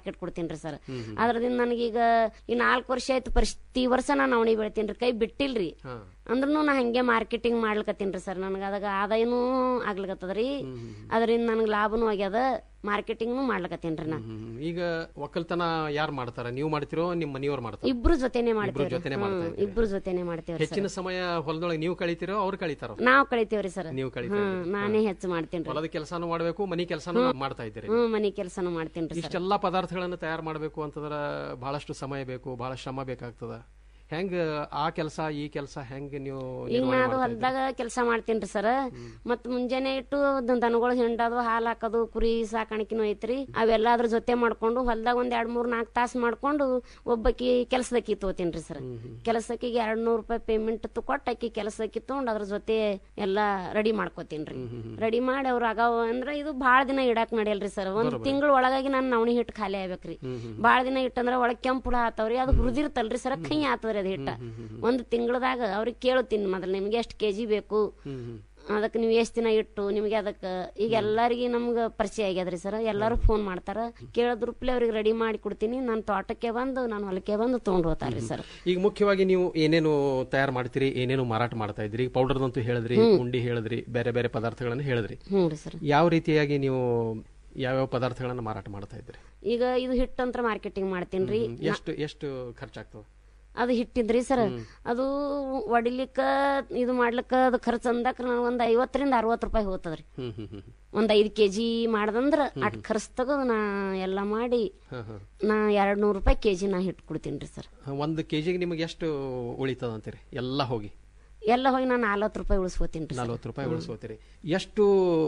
ಪ್ಯಾಕೆಟ್ ಕೊಡ್ತೀನಿ ಸರ್ ಅದ್ರದಿಂದ ನನಗೀಗ ಈ ನಾಲ್ಕು ವರ್ಷ ಆಯ್ತು ಪ್ರತಿ ವರ್ಷ ನಾನು ನವಣಿ ಬೆಳಿತೀನಿ ಕೈ ಬಿಟ್ಟಿಲ್ರಿ ಅಂದ್ರೂ ನಾ ಹಂಗೆ ಮಾರ್ಕೆಟಿಂಗ್ ಮಾಡ್ಲಕತ್ತೀನಿ ಸರ್ ನನಗೆ ಅದಾಗ ಆದಾಯನೂ ಆಗ್ಲಿಕತ್ತದ್ರಿ ಅದರಿಂದ ನನಗೆ ಲಾಭನೂ ಆಗ್ಯದ ಮಾರ್ಕೆಟಿಂಗ್ನು ಮಾಡ್ಲಕತ್ತೀನಿ ನಾ ಹ್ಮ್. ಈಗ ಒಕ್ಕಲ್ತನ ಯಾರು ಮಾಡ್ತಾರ ನೀವು ಮಾಡ್ತಿರೋ ನಿಮ್ಮ ಮನೆಯವ್ರು ಮಾಡ್ತಾರ ಇಬ್ರು ಜೊತೆನೆ ಇಬ್ರು ಮಾಡ್ತೇವ್ರಿ ಜೊತೆನೆ ಹ್ಮ್, ಮಾಡ್ತಾ ಇದ್ದೀರಿ. ಇಬ್ರು ಜೊತೆನೆ ಮಾಡ್ತೇವ್ರಿ ಸರ್ ಹೆಚ್ಚಿನ ಸಮಯ ಹೊಲದೊಳಗೆ ನೀವು ಕಳಿತೀರೋ ಅವ್ರು ಕಳಿತಾರೋ ನಾವ್ ಕಳಿತೇವ್ರಿ ಸರ್ ನೀವು ಕಳಿತಾ ಹ್ಮ್ ಇದ್ದೀರಿ. ನಾನೇ ಹೆಚ್ಚು ಮಾಡ್ತೀನಿ ಹೊಲದ ಕೆಲಸನೂ ಮಾಡ್ಬೇಕು ಮನಿ ಕೆಲಸನೂ ಮಾಡ್ತಾ ಇದ್ದೀರಿ ಹ್ಮ್ ಮನಿ ಕೆಲಸನು ಮಾಡ್ತೀನಿ ಸರ್ ಇಷ್ಟೆಲ್ಲಾ ಪದಾರ್ಥಗಳನ್ನು ತಯಾರು ಮಾಡಬೇಕು ಅಂತಂದ್ರ ಬಹಳಷ್ಟು ಸಮಯ ಬೇಕು ಬಹಳ ಶ್ರಮ ಬೇಕಾಗ್ತದ ಹೆಂಗ ಆ ಕೆಲಸ ಈ ಕೆಲಸ ಹೆಂಗ್ ನೀವು ಈಗ ನಿರ್ವಹಣೆ ನಾ ಅದು ಮಾಡ್ತಾ ಹೊಲ್ದಾಗ ಕೆಲಸ ಮಾಡ್ತೀನಿ ಸರ್ ಮತ್ ಮುಂಜಾನೆ ಇಟ್ಟು ದನಗಳು ಹಿಂಡೋದು ಹಾಲ್ ಹಾಕೋದು ಕುರಿ ಸಾಕಾಣಿಕೆನೂ ಐತ್ರಿ ಅವೆಲ್ಲ ಅದ್ರ ಜೊತೆ ಮಾಡ್ಕೊಂಡು ಹೊಲ್ದಾಗ ಒಂದ್ ಎರಡ್ ಮೂರ್ ನಾಲ್ಕು ತಾಸು ಮಾಡ್ಕೊಂಡು ಒಬ್ಬಕಿ ಕೆಲಸದಕ್ಕಿ ತಗೋತೀನಿ ಸರ್ ಕೆಲಸಕ್ಕಿಗೆ ಎರಡ್ ನೂರ್ ರೂಪಾಯಿ ಪೇಮೆಂಟ್ ಕೊಟ್ಟು ಆಕಿ ಕೆಲಸಕ್ಕೆ ತಗೊಂಡ್ ಅದ್ರ ಜೊತೆ ಎಲ್ಲಾ ರೆಡಿ ಮಾಡ್ಕೋತೀನಿ ರೆಡಿ ಮಾಡಿ ಅವ್ರ ಆಗಾವ ಅಂದ್ರ ಇದು ಬಾಳ ದಿನ ಇಡಾಕ್ ನಡೆಯಲ್ರಿ ಸರ್ ಒಂದ್ ತಿಂಗಳ ಒಳಗಾಗಿ ನಾನು ನವಣಿ ಹಿಟ್ಟು ಖಾಲಿ ಆಗ್ಬೇಕ್ರಿ ಬಾಳ ದಿನ ಇಟ್ಟಂದ್ರ ಒಳಗ್ ಕೆಂಪು ಹುಳ ಆತವ್ರಿ ಅದು ಹುರಿದಿರ್ತಲ್ರಿ ಸರ್ ಕೈ ಆತವ್ರಿ ಅದ್ ಹಿಟ್ಟ ಒಂದ್ ತಿಂಗಳದಾಗ ಅವ್ರಿಗೆ ಕೇಳ್ತೀನಿ ಮೊದಲು ನಿಮ್ಗೆ ಎಷ್ಟು ಕೆಜಿ ಬೇಕು ಅದಕ್ಕೆ ನೀವು ಎಷ್ಟು ದಿನ ಇಟ್ಟು ನಿಮ್ಗೆ ಅದಕ್ಕೆ ಈಗ ಎಲ್ಲರಿಗೆ ನಮ್ಗೆ ಪರಿಚಯ ಆಗ್ಯದ್ರಿ ಸರ್ ಎಲ್ಲರೂ ಫೋನ್ ಮಾಡ್ತಾರ ಕೇಳದ್ರುಪ್ಲೆ ಅವ್ರಿಗೆ ರೆಡಿ ಮಾಡಿ ಕೊಡ್ತೀನಿ ನಾನು ತೋಟಕ್ಕೆ ಬಂದು ನಾನು ಹೊಲಕ್ಕೆ ಬಂದು ತೊಗೊಂಡು ಹೋಗ್ತಾರ್ರಿ ಸರ್ ಈಗ ಮುಖ್ಯವಾಗಿ ನೀವು ಏನೇನು ತಯಾರು ಮಾಡ್ತೀರಿ ಏನೇನು ಮಾರಾಟ ಮಾಡ್ತಾ ಇದ್ರಿ ಪೌಡರ್ದಂತೂ ಹೇಳಿದ್ರಿ ಹ್ಮ್. ಉಂಡಿ ಹೇಳಿದ್ರಿ ಬೇರೆ ಬೇರೆ ಪದಾರ್ಥಗಳನ್ನು ಹೇಳಿದ್ರಿ ಹ್ಞೂ ರೀ ಸರ್ ಯಾವ ರೀತಿಯಾಗಿ ನೀವು ಯಾವ್ಯಾವ ಪದಾರ್ಥಗಳನ್ನ ಮಾರಾಟ ಮಾಡ್ತಾ ಇದ್ರಿ ಈಗ ಇದು ಹಿಟ್ಟಂತ್ರ ಮಾರ್ಕೆಟಿಂಗ್ ಮಾಡ್ತೀನಿ ರೀ ಎಷ್ಟು ಎಷ್ಟು ಖರ್ಚಾಗ್ತದೆ ಅದು ಹಿಟ್ಟಿದ್ರಿ ಸರ್ ಅದು ಒಡಿಲಿಕ್ಕ ಇದು ಮಾಡ್ಲಿಕ್ಕ ಅದು ಖರ್ಚು ಅಂದಕ್ ನಾನು ಒಂದ್ ಐವತ್ತರಿಂದ ಅರವತ್ತು ರೂಪಾಯಿ ಹೋಗ್ತದ್ರಿ ಹ್ಮ್ ಹ್ಮ್ ಹ್ಮ್ ಒಂದ್ ಐದ್ ಕೆಜಿ ಮಾಡ್ದಂದ್ರ ಅಟ್ ಖರ್ಚು ತಗದು ನಾ ಎಲ್ಲ ಮಾಡಿ ಹಾ, ಹಾ. ನಾ ಎರಡ್ ನೂರು ರೂಪಾಯಿ ಕೆಜಿ ನಾ ಹಿಟ್ಟು ಕೊಡ್ತೀನಿ ರೀ ಸರ್ ಒಂದು ಕೆಜಿಗೆ ನಿಮಗೆ ಎಷ್ಟು ಉಳಿತದ ಅಂತೀರಿ ಎಲ್ಲ ಹೋಗಿ ಎಲ್ಲ ಹೋಗಿ ನಾನು ನಲ್ವತ್ತು ರೂಪಾಯಿ ಉಳಿಸ್ಕೋತೀನಿ ರೀ ನಲ್ವತ್ತು ರೂಪಾಯಿ ಉಳಿಸ್ಕೋತೀರಿ ಎಷ್ಟು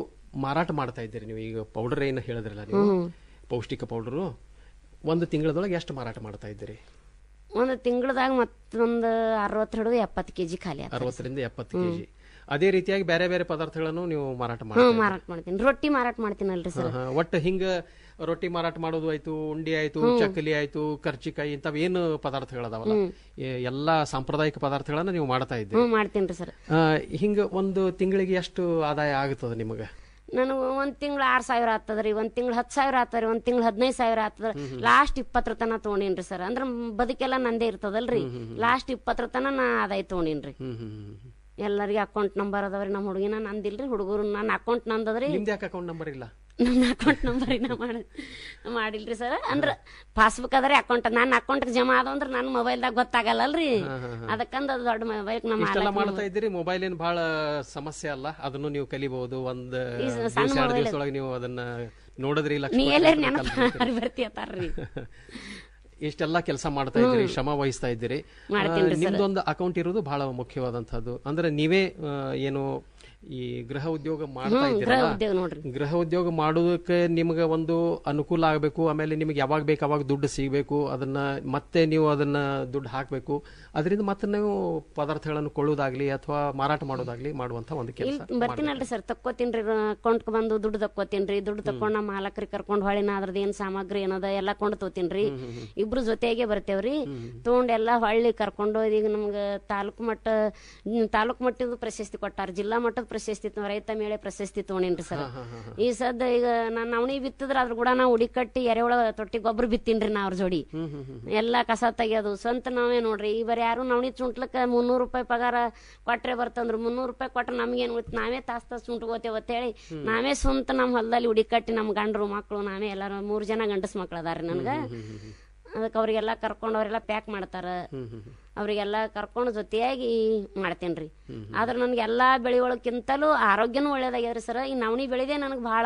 ಮಾರಾಟ ಮಾಡ್ತಾ ಇದ್ದೀರಿ ನೀವು ಈಗ ಪೌಡರ್ ಏನು ಹೇಳಿದ್ರಲ್ಲ ನೀವು ಹ್ಮ್. ಪೌಷ್ಟಿಕ ಪೌಡರು ಒಂದು ತಿಂಗಳದೊಳಗೆ ಎಷ್ಟು ಮಾರಾಟ ಮಾಡ್ತಾ ಇದ್ದೀರಿ ಒಂದು ತಿಂಗಳದಾಗ ಮತ್ತೊಂದು ಅರವತ್ತು ಹಿಡಿದು ಎಪ್ಪತ್ತು ಕೆಜಿ ಖಾಲಿ ಆತ ಅರವತ್ತರಿಂದ ಎಪ್ಪತ್ತು ಕೆಜಿ ಅದೇ ರೀತಿಯಾಗಿ ಬೇರೆ ಬೇರೆ ಪದಾರ್ಥಗಳನ್ನು ನೀವು ಮಾರಾಟ ಹ್ಮ್ ಮಾಡ್ತಾ ಮಾರಾಟ ಮಾಡ್ತೀನಿ ರೊಟ್ಟಿ ಮಾರಾಟ ಮಾಡ್ತೀನಲ್ರಿ ಸರ್ ಹಾ, ಹಾ. ಒಟ್ಟು ಹಿಂಗ ರೊಟ್ಟಿ ಮಾರಾಟ ಮಾಡೋದು ಆಯ್ತು ಉಂಡಿ ಆಯ್ತು ಹ್ಮ್. ಚಕ್ಕಲಿ ಆಯ್ತು ಕರ್ಚಿಕಾಯಿ ಇಂಥವ್ ಏನು ಪದಾರ್ಥಗಳದಾವಲ್ಲ ಹ್ಮ್. ಎ- ಎಲ್ಲಾ ಸಾಂಪ್ರದಾಯಿಕ ಪದಾರ್ಥಗಳನ್ನ ನೀವು ಮಾಡ್ತಾ ಇದ್ದೀರಿ ಹ್ಮ್ ಮಾಡ್ತೀನಿ ಸರ್ ಆ, ಹಿಂಗ ಒಂದು ತಿಂಗಳಿಗೆ ಎಷ್ಟು ಆದಾಯ ಆಗುತ್ತದೆ ನಿಮಗೆ ನನಗೆ ಒಂದ್ ತಿಂಗಳ ಆರ್ ಸಾವಿರ ಆಗ್ತದ್ರಿ ಒಂದ್ ತಿಂಗಳ ಹತ್ತು ಸಾವಿರ ಆಗ್ತದ್ರಿ ಒಂದ್ ತಿಂಗಳ ಹದಿನೈದು ಸಾವಿರ ಆಗ್ತದ ಲಾಸ್ಟ್ ಇಪ್ಪತ್ತರ ತನ ತಗೊಂಡೇನ್ರಿ ಸರ್ ಅಂದ್ರ ಬದುಕೆಲ್ಲ ನಂದೇ ಇರ್ತದಲ್ರಿ ಲಾಸ್ಟ್ ಇಪ್ಪತ್ತರ ತನ ನಾ ಆದಾಯ ತಗೊಂಡೇನ್ರಿ ಎಲ್ಲರಿಗೆ ಅಕೌಂಟ್ ನಂಬರ್ ಅದಾವ್ರಿ ನಮ್ಮ ಹುಡುಗಿನ ನಂದಿಲ್ರಿ ಹುಡುಗರು ನನ್ನ ಅಕೌಂಟ್ ನಂದದ್ರಿ ನಿಮ್ದು ಯಾಕೆ ಅಕೌಂಟ್ ನಂಬರ್ ಇಲ್ಲ ನನ್ನ ಅಕೌಂಟ್ ನಂಬರ್ ಇನ್ನ ಮಾಡಿ ಮಾಡಿಲ್ರಿ ಸರ್ ಅಂದ್ರ ಪಾಸ್ಬುಕ್ ಅದರಿ ಅಕೌಂಟ್ ನನ್ನ ಅಕೌಂಟ್ ಜಮಾ ಆದ ಅಂದ್ರ ನನ್ನ ಮೊಬೈಲ್ದಾಗ ಗೊತ್ತಾಗಲ್ಲಲ್ರಿ ಅದಕ್ಕಂದ ಅದು ದೊಡ್ಡ ಮೊಬೈಲ್ ನಮ್ಮ ಇಷ್ಟೆಲ್ಲ ಮಾಡ್ತಾ ಇದ್ದೀರಿ ಮೊಬೈಲ್ ಏನ್ ಬಹಳ ಸಮಸ್ಯೆ ಅಲ್ಲ ಅದನ್ನು ನೀವು ಕಲಿಬಹುದು ಒಂದ್ ಈ ಸ- ದಿವ್ಸ ಸಣ್ಣ ಎರಡು mobile ದಿವಸದೊಳಗೆ ನೀವು ಅದನ್ನ ನೋಡಿದ್ರಿ ಲಕ್ಷ ನೀ ಕೊಟ್ಟು ಎಲ್ಲಾರು ಅದನ್ನ ನೆನಪು ಕಲ್ತ್ಬಿಡ್ತೀರಿ. ಬರ್ತೀಯತ್ತಾರ್ರಿ ಇಷ್ಟೆಲ್ಲ ಕೆಲಸ ಮಾಡ್ತಾ ಇದ್ದೀರಿ ಹ್ಮ್. ಶ್ರಮ ವಹಿಸ್ತಾ ಇದ್ದೀರಿ ಮಾಡ್ತೀನ್ರಿ ಆ, ಸರ್. ನಿಮ್ದೊಂದು ಅಕೌಂಟ್ ಇರೋದು ಬಹಳ ಮುಖ್ಯವಾದಂತಹದ್ದು ಅಂದ್ರೆ ನೀವೇ ಆ, ಏನು ಈ ಗೃಹ ಉದ್ಯೋಗ ಮಾಡ್ತಾ ಹ್ಮ್, ಗೃಹ ಇದ್ದೀರಲ್ಲ ಉದ್ಯೋಗ ನೋಡ್ರಿ. ಗೃಹ ಉದ್ಯೋಗ ಮಾಡೋದಕ್ಕೆ ನಿಮ್ಗೆ ಒಂದು ಅನುಕೂಲ ಆಗಬೇಕು ಆಮೇಲೆ ನಿಮಗೆ ಯಾವಾಗ ಬೇಕು ಅವಾಗ ದುಡ್ಡು ಸಿಗಬೇಕು ಅದನ್ನ ಮತ್ತೆ ನೀವು ಅದನ್ನ ದುಡ್ಡು ಹಾಕಬೇಕು ಅದರಿಂದ ಮತ್ತೆ ನೀವು ಪದಾರ್ಥಗಳನ್ನು ಕೊಳ್ಳೋದಾಗ್ಲಿ ಅಥವಾ ಮಾರಾಟ ಮಾಡೋದಾಗ್ಲಿ ಮಾಡುವಂತ ಒಂದು ಇಲ್ಲಿ ಕೆಲಸ ಬರ್ತೀನಲ್ರಿ ಸರ್ ತಕ್ಕೋತೀನ್ರಿ ಅಕೌಂಟ್ ಬಂದು ದುಡ್ಡು ತಕ್ಕೋತೀನ್ರಿ ದುಡ್ಡು ತಕೊಂಡ್ ನಮ್ಮ ಮಾಲಕರಿಗೆ ಕರ್ಕೊಂಡ್ ಹೊಳಿ ನಾ ಅದ್ರದ್ದು ಏನ್ ಸಾಮಗ್ರಿ ಏನದ ಎಲ್ಲಾ ಕೊಂಡು ತೋತೀನ್ರಿ ಇಬ್ರು ಜೊತೆಗೆ ಬರ್ತೇವ್ರಿ ತಗೊಂಡ್ ಎಲ್ಲಾ ಹೊಳ್ಳಿ ಕರ್ಕೊಂಡು ಈಗ ನಮ್ಗ ತಾಲೂಕು ಮಟ್ಟ ಹ್ಮ್, ತಾಲೂಕು ಮಟ್ಟದ ಪ್ರಶಸ್ತಿ ಕೊಟ್ಟಾರ ಜಿಲ್ಲಾ ಮಟ್ಟದ ಪ್ರಶಸ್ತಿ ತ- ರೈತ ಮೇಳೆ ಪ್ರಶಸ್ತಿ ತಗೊಂಡೇನ್ರಿ ಸರ್ ಈ ಸದ್ದ ಈಗ ನಾನ್ ನವಣಿ ಬಿತ್ತಿದ್ರ ಅದ್ರ ಕೂಡ ನಾ ಉಡಿ ಕಟ್ಟಿ ಎರೆಹುಳ ತೊಟ್ಟಿ ಗೊಬ್ಬರ ಬಿತ್ತೀನ್ರಿ ನಾ ಅವ್ರ ಜೋಡಿ ಎಲ್ಲಾ ಕಸ ತೆಗಿಯೋದು ಸ್ವಂತ ನಾವೇ ನೋಡ್ರಿ ಈ ಬರೀ ಯಾರು ನವಣಿ ಚುಂಟ್ಲಕ್ಕ ಮುನ್ನೂರು ರೂಪಾಯಿ ಪಗಾರ ಕೊಟ್ರೆ ಬರ್ತಂದ್ರು ಮುನ್ನೂರು ರೂಪಾಯಿ ಕೊಟ್ರೆ ನಮ್ಗೇನ್ ಉಳಿತು ನಾವೇ ತಾಸ್ ತಾಸ್ ಚುಂಟ್ಕೋತೇವ ಅಂತೇಳಿ ನಾವೇ ಸ್ವಂತ ನಮ್ಮ ಹೊಲದಲ್ಲಿ ಉಡಿ ಕಟ್ಟಿ ನಮ್ಮ ಗಂಡರು ಮಕ್ಕಳು ನಾವೇ ಎಲ್ಲಾರು ಮೂರ್ ಜನ ಗಂಡಸ್ ಮಕ್ಳು ಅದಾರಿ ನನ್ಗ ಅದಕ್ಕೆ ಅವ್ರಿಗೆಲ್ಲ ಕರ್ಕೊಂಡು ಅವರೆಲ್ಲ ಪ್ಯಾಕ್ ಮಾಡ್ತಾರ ಅವ್ರಿಗೆಲ್ಲ ಕರ್ಕೊಂಡು ಜೊತೆಯಾಗಿ ಮಾಡ್ತೇನ್ರಿ ಆದ್ರೆ ನನ್ಗೆ ಎಲ್ಲಾ ಬೆಳೆ ಒಳಕ್ಕಿಂತಲೂ ಆರೋಗ್ಯನೂ ಒಳ್ಳೇದಾಗ್ಯದ್ರಿ ಸರ್ ಈ ನವಣಿ ಬೆಳೆದೇ ನನಗೆ ಬಹಳ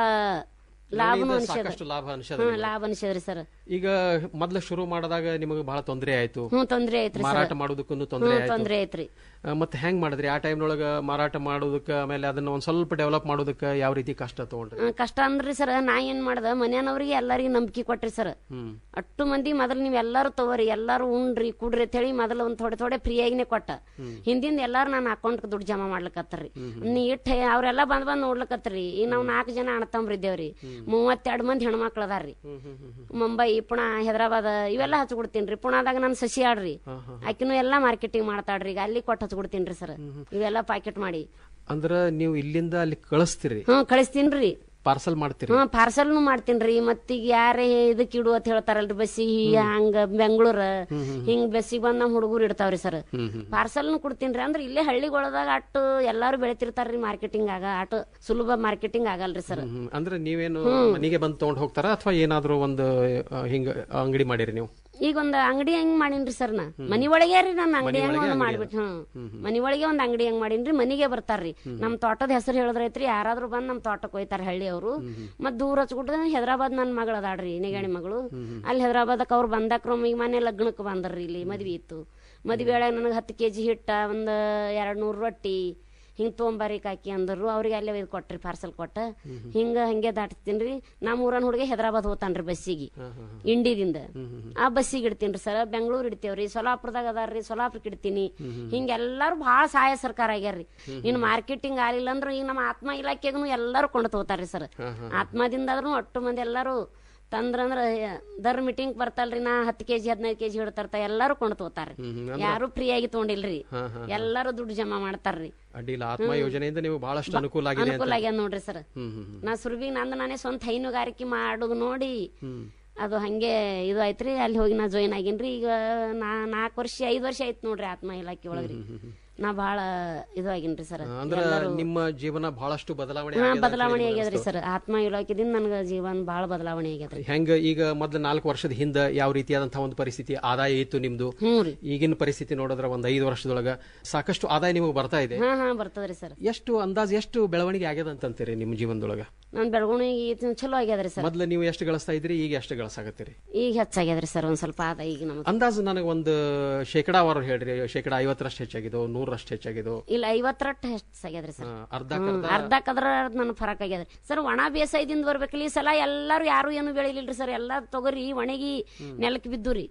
ಲಾಭನೂ ನವಣಿಯಿಂದ ಅನ್ಸದ ಸಾಕಷ್ಟು ಲಾಭ ಅನ್ಸದ ಹ್ಮ್ ನಿಮ್ಗೆ. ಲಾಭ ಅನ್ಸದ್ರಿ ಸರ್ ಈಗ ಮೊದ್ಲು ಶುರು ಮಾಡಿದಾಗ ನಿಮಗೆ ಬಹಳ ತೊಂದರೆ ಆಯ್ತು ಹ್ಮ್ ತೊಂದ್ರೆ ಐತ್ರಿ ಸರ್ ಮಾರಾಟ ಮಾಡೋದಕ್ಕೂ ತೊಂದರೆ ಹ್ಮ್ ತೊಂದ್ರೆ ಆಯ್ತು ಐತ್ರಿ ಆ, ಮತ್ತೆ ಹೆಂಗ್ ಮಾಡಿದ್ರಿ ಆ ಟೈಮ್ನೊಳಗ ಮಾರಾಟ ಮಾಡೋದಕ್ಕ ಆಮೇಲೆ ಅದನ್ನ ಒಂದ್ ಸ್ವಲ್ಪ ಡೆವಲಪ್ ಮಾಡೋದಕ್ಕ ಯಾವ ರೀತಿ ಕಷ್ಟ ತಗೊಂಡ್ರಿ ಆ, ಕಷ್ಟ ಅಂದ್ರಿ ಸರ್ ನಾ ಏನ್ ಮಾಡ್ದ ಮನ್ಯಾನವ್ರಿಗೆ ಎಲ್ಲರಿಗೂ ನಂಬಿಕೆ ಕೊಟ್ರಿ ಸರ್ ಹ್ಮ್ ಅಟ್ಟು ಮಂದಿ ಮೊದಲು ನೀವ್ ಎಲ್ಲಾರು ತಗೋರಿ ಎಲ್ಲಾರು ಉಣ್ರಿ ಕುಡ್ರಿ ಅಂತ ಹೇಳಿ ಮೊದಲು ಒಂದ್ ಥೋಡೆ ಥೋಡೆ ಫ್ರೀ ಆಗಿನೇ ಕೊಟ್ಟ ಹಿಂದಿಂದ ಎಲ್ಲಾರು ನನ್ನ ಅಕೌಂಟ್ ದುಡ್ಡು ಜಮಾ ಮಾಡ್ಲಕತ್ತಾರ್ರಿ ನೀ ಇಟ್ಟ ಅವ್ರೆಲ್ಲ ಬಂದ್ ಬಂದ್ ನೋಡ್ಲಕತ್ರಿ ಈಗ ನಾವ್ ನಾಲ್ಕು ಜನ ಅಣ್ಣತಂಬ್ರಿದ್ದೇವ್ರಿ ಮೂವತ್ತೆರಡು ಮಂದಿ ಹೆಣ್ಮಕ್ಳು ಅದಾರ್ರಿ ಮುಂಬೈ ಪುಣಾ ಹೈದರಾಬಾದ್ ಇವೆಲ್ಲ ಹಚ್ಕೊಡ್ತೀನ್ರಿ ಪುಣಾದಾಗ ನನ್ ಸಸಿ ಆಡ್ರಿ ಆಕಿನೂ ಎಲ್ಲಾ ಮಾರ್ಕೆಟಿಂಗ್ ಮಾಡ್ತಾಳ್ರಿ ಈಗ ಅಲ್ಲಿ ಕೊಟ್ಟು ಹಚ್ಕೊಡ್ತೀನ್ರಿ ಸರ್ ಇವೆಲ್ಲ ಪ್ಯಾಕೆಟ್ ಮಾಡಿ ಅಂದ್ರ ನೀವು ಇಲ್ಲಿಂದ ಅಲ್ಲಿ ಕಳಿಸ್ತೀರಿ ಹ್ಮ್ ಕಳಿಸ್ತೀನ್ರಿ ಪಾರ್ಸಲ್ ಮಾಡ್ತೀರಿ ಹ್ಮ್ ಪಾರ್ಸಲ್ನು ಮಾಡ್ತೀನ್ರಿ ಮತ್ತೀಗ ಯಾರೇ ಇದಕ್ ಇಡು ಅಂತ ಹೇಳ್ತಾರಲ್ರಿ ಬಸ್ಸಿಗೆ ಹಂಗ ಬೆಂಗಳೂರ ಹಿಂಗ್ ಬಸ್ಸಿಗೆ ಬಂದ್ ನಮ್ ಹುಡುಗರು ಇಡ್ತಾವ್ರಿ ಸರ್ ಪಾರ್ಸಲ್ನು ಕೊಡ್ತೀನ್ರಿ ಅಂದ್ರೆ ಇಲ್ಲೇ ಹಳ್ಳಿಗೊಳದಾಗ ಅಟ್ಟು ಎಲ್ಲಾರು ಬೆಳಿತಿರ್ತಾರ್ರಿ ಮಾರ್ಕೆಟಿಂಗ್ ಆಗ ಅಟ್ಟು ಸುಲಭ ಮಾರ್ಕೆಟಿಂಗ್ ಆಗಲ್ರಿ ಸರ್ ಹ್ಮ್. ಅಂದ್ರೆ ನೀವೇನು ಹ್ಮ್. ಮನೆಗೆ ಬಂದು ತಗೊಂಡ್ ಹೋಗ್ತಾರ ಅಥವಾ ಏನಾದ್ರೂ ಒಂದು ಆ, ಹಿಂಗ ಅಂಗಡಿ ಮಾಡಿರಿ ನೀವು ಈಗ ಒಂದ್ ಅಂಗಡಿ ಹೆಂಗ್ ಮಾಡೀನ್ರಿ ಸರ್ ನಾ ಮನಿ ಒಳಗೆ ರೀ ನನ್ನ ಅಂಗಡಿ ಹೆಂಗ್ ಒಳಗೆ ಒಂದ್ ಅಂಗಡಿ ಮಾಡ್ಬಿಟ್ಟು ಹ್ಮ್ ಮನಿ ಒಳಗೆ ಒಂದ್ ಅಂಗಡಿ ಹೆಂಗ್ ಮಾಡೀನ್ರಿ ಮನಿಗೆ ಬರ್ತಾರ್ರಿ ನಮ್ ತೋಟದ ಹೆಸರು ಹೇಳಿದ್ರೈತ್ರಿ ಯಾರಾದ್ರೂ ಬಂದ್ ನಮ್ ತೋಟಕ್ಕೆ ಹೋಯ್ತಾರ ಹಳ್ಳಿ ಅವರು ಮತ್ ದೂರ ಹಚ್ಬಿಟ್ರೆ ಹೈದರಾಬಾದ್ ನನ್ ಮಗಳ ಅದಾಳ್ರಿ ನಿಗಾಣಿ ಮಗಳು ಅಲ್ಲಿ ಹೈದರಾಬಾದಕ್ ಅವ್ರು ಬಂದಾಕ್ರ ಈಗ ಮನೆ ಲಗ್ನಕ್ಕೆ ಬಂದರ್ರಿ ಇಲ್ಲಿ ಮದ್ವಿ ಇತ್ತು ಮದ್ವೆ ಒಳಗೆ ನನಗೆ ಹತ್ತು ಕೆಜಿ ಹಿಟ್ಟ ಒಂದ್ ಎರಡ್ ನೂರು ರೊಟ್ಟಿ ಹಿಂಗ್ ತೊಗೊಂಬಾರಿ ಕಾಕಿ ಅಂದರು ಅವ್ರಿಗೆ ಅಲ್ಲೇ ಇದು ಕೊಟ್ರಿ ಪಾರ್ಸಲ್ ಕೊಟ್ಟ ಹಿಂಗ ಹಂಗೆ ದಾಟ್ತೀನ್ರಿ ನಮ್ಮ ಊರನ್ ಹುಡುಗ ಹೈದರಾಬಾದ್ ಹೋತಾನ್ರಿ ಬಸ್ಸಿಗೆ ಇಂಡಿದಿಂದ ಆ ಬಸ್ಸಿಗೆ ಇಡ್ತೀನಿ ಸರ್ ಬೆಂಗಳೂರು ಇಡ್ತೇವ್ರಿ ಸೊಲಾಪುರದಾಗ ಅದಾರ್ರಿ ಸೊಲಾಪುರಕ್ಕೆ ಇಡ್ತೀನಿ ಹಿಂಗ ಎಲ್ಲಾರು ಬಹಳ ಸಹಾಯ ಸರ್ಕಾರ ಆಗ್ಯಾರ್ರಿ ಇನ್ ಮಾರ್ಕೆಟಿಂಗ್ ಆಗಿಲ್ಲ ಅಂದ್ರೆ ಈಗ ನಮ್ಮ ಆತ್ಮ ಇಲಾಖೆಗೂ ಎಲ್ಲಾರು ಕೊಂಡು ತಗೋತಾರ್ರಿ ಸರ್ ಆತ್ಮದಿಂದ ಆದ್ರೂ ಒಟ್ಟು ಮಂದಿ ಎಲ್ಲಾರು ತಂದ್ರಂದ್ರ ದರ್ ಮೀಟಿಂಗ್ ಬರ್ತಲ್ರಿ ನಾ ಹತ್ತು ಕೆಜಿ ಹದಿನೈದು ಕೆಜಿ ಹಿಡ್ತಾರ ಎಲ್ಲಾರು ಕೊಂಡು ತಗೋತಾರ್ರಿ ಯಾರು ಫ್ರೀ ಆಗಿ ತಗೊಂಡಿಲ್ರಿ ಎಲ್ಲಾರು ದುಡ್ಡು ಜಮಾ ಮಾಡ್ತಾರ್ರಿ ಅಡ್ಡಿಲ್ಲ ಆತ್ಮ ಯೋಜನೆಯಿಂದ ನೀವು ಬಹಳಷ್ಟು ಅನುಕೂಲ ಆಗಿದೆ ಅಂತ ಅನುಕೂಲ ಆಗ್ಯದ ನೋಡ್ರಿ ಸರ್ ಹ್ಮ್ ಹ್ಮ್ ಹ್ಮ್. ನಾ ಸುರ್ಬಿ ನಂದು ನಾನೇ ಸ್ವಂತ ಹೈನುಗಾರಿಕೆ ಮಾಡೋದು ನೋಡಿ ಅದು ಹಂಗೆ ಇದು ಆಯ್ತ್ರಿ ಅಲ್ಲಿ ಹೋಗಿ ನಾ ಜಾಯಿನ್ ಆಗೀನ್ರಿ ಈಗ ನಾ ನಾಲ್ಕು ವರ್ಷ ಐದು ವರ್ಷ ಆಯ್ತು ನೋಡ್ರಿ ಆತ್ಮ ಇಲಾಖೆ ಒಳಗ್ರಿ ನಾ ಬಹಳ ಇದು ಆಗೀನ್ರಿ ಸರ್ ಅಂದ್ರ ನಿಮ್ಮ ಜೀವನ ಬಹಳಷ್ಟು ಬದಲಾವಣೆ ಹಾ ಆಗ್ಯದ ಅಂತ ಬದಲಾವಣೆ ಹೇಳಿ ಆಗ್ಯದ್ರಿ ಅನಿಸ್ತು. ಸರ್ ಆತ್ಮ ಇಲಾಖೆದಿಂದ ನನ್ಗ ಜೀವನ ಬಹಳ ಬದಲಾವಣೆ ಆಗ್ಯದ್ರಿ ಹೆಂಗ ಈಗ ಮೊದ್ಲ ನಾಲ್ಕು ವರ್ಷದ ಹಿಂದ ಯಾವ ರೀತಿಯಾದಂತಹ ಒಂದು ಪರಿಸ್ಥಿತಿ ಆದಾಯ ಇತ್ತು ನಿಮ್ದು ಈಗಿನ ಪರಿಸ್ಥಿತಿ ನೋಡಿದ್ರೆ ಒಂದ್ ಐದು ವರ್ಷದೊಳಗ ಸಾಕಷ್ಟು ಆದಾಯ ನಿಮಗೆ ಬರ್ತಾ ಇದೆ ಹಾ ಹಾ ಬರ್ತದ್ರಿ ಸರ್ ಎಷ್ಟು ಅಂದಾಜ್ ಎಷ್ಟು ಬೆಳವಣಿಗೆ ಆಗ್ಯದ ಅಂತಂತೀರಿ ನಿಮ್ಮ ಜೀವನದೊಳಗ ನನ್ ಬೆಳವಣಿಗೆ ಚಲೋ ಆಗ್ಯದ್ರಿ ಸರ್ ಮೊದ್ಲು ನೀವು ಎಷ್ಟು ಗಳಿಸ್ತಾ ಇದ್ರಿ ಈಗ ಎಷ್ಟು ಗಳಿಸಾಗತ್ತೀರಿ ಈಗ ಹೆಚ್ಚಾಗ್ಯದ್ರಿ ಸರ್ ಒಂದ್ ಸ್ವಲ್ಪ ಆದ ಈಗ ನಮ್ದು ಅಂದಾಜು ನನಗೆ ಒಂದು ಶೇಕಡಾವಾರು ಹೇಳ್ರಿ ಶೇಕಡ ಐವತ್ತರಷ್ಟು ಹೆಚ್ಚಾಗಿದೋ ನೂರರಷ್ಟು ಹೆಚ್ಚಾಗಿದೋ ಇಲ್ಲ ಐವತ್ತರಟ್ಟು ಹೆಚ್ಚಾಗ್ಯದ್ರಿ ಸರ್ ಅರ್ಧಕ್ಕರ್ಧ ಅರ್ಧಕ್ಕದ್ರ ನನ್ ಫರಕ್ ಆಗ್ಯದ್ರಿ ಸರ್ ಒಣ ಬೇಸಾಯದಿಂದ ಬರ್ಬೇಕಲ್ಲ ಈ ಸಲ ಎಲ್ಲಾರು ಯಾರು ಏನು ಬೆಳಿಲಿಲ್ರಿ ಸರ್ ಎಲ್ಲಾ ತೊಗರಿ ಒಣಗಿ ನೆಲಕ್ಕೆ ಬಿದ್ದುರಿ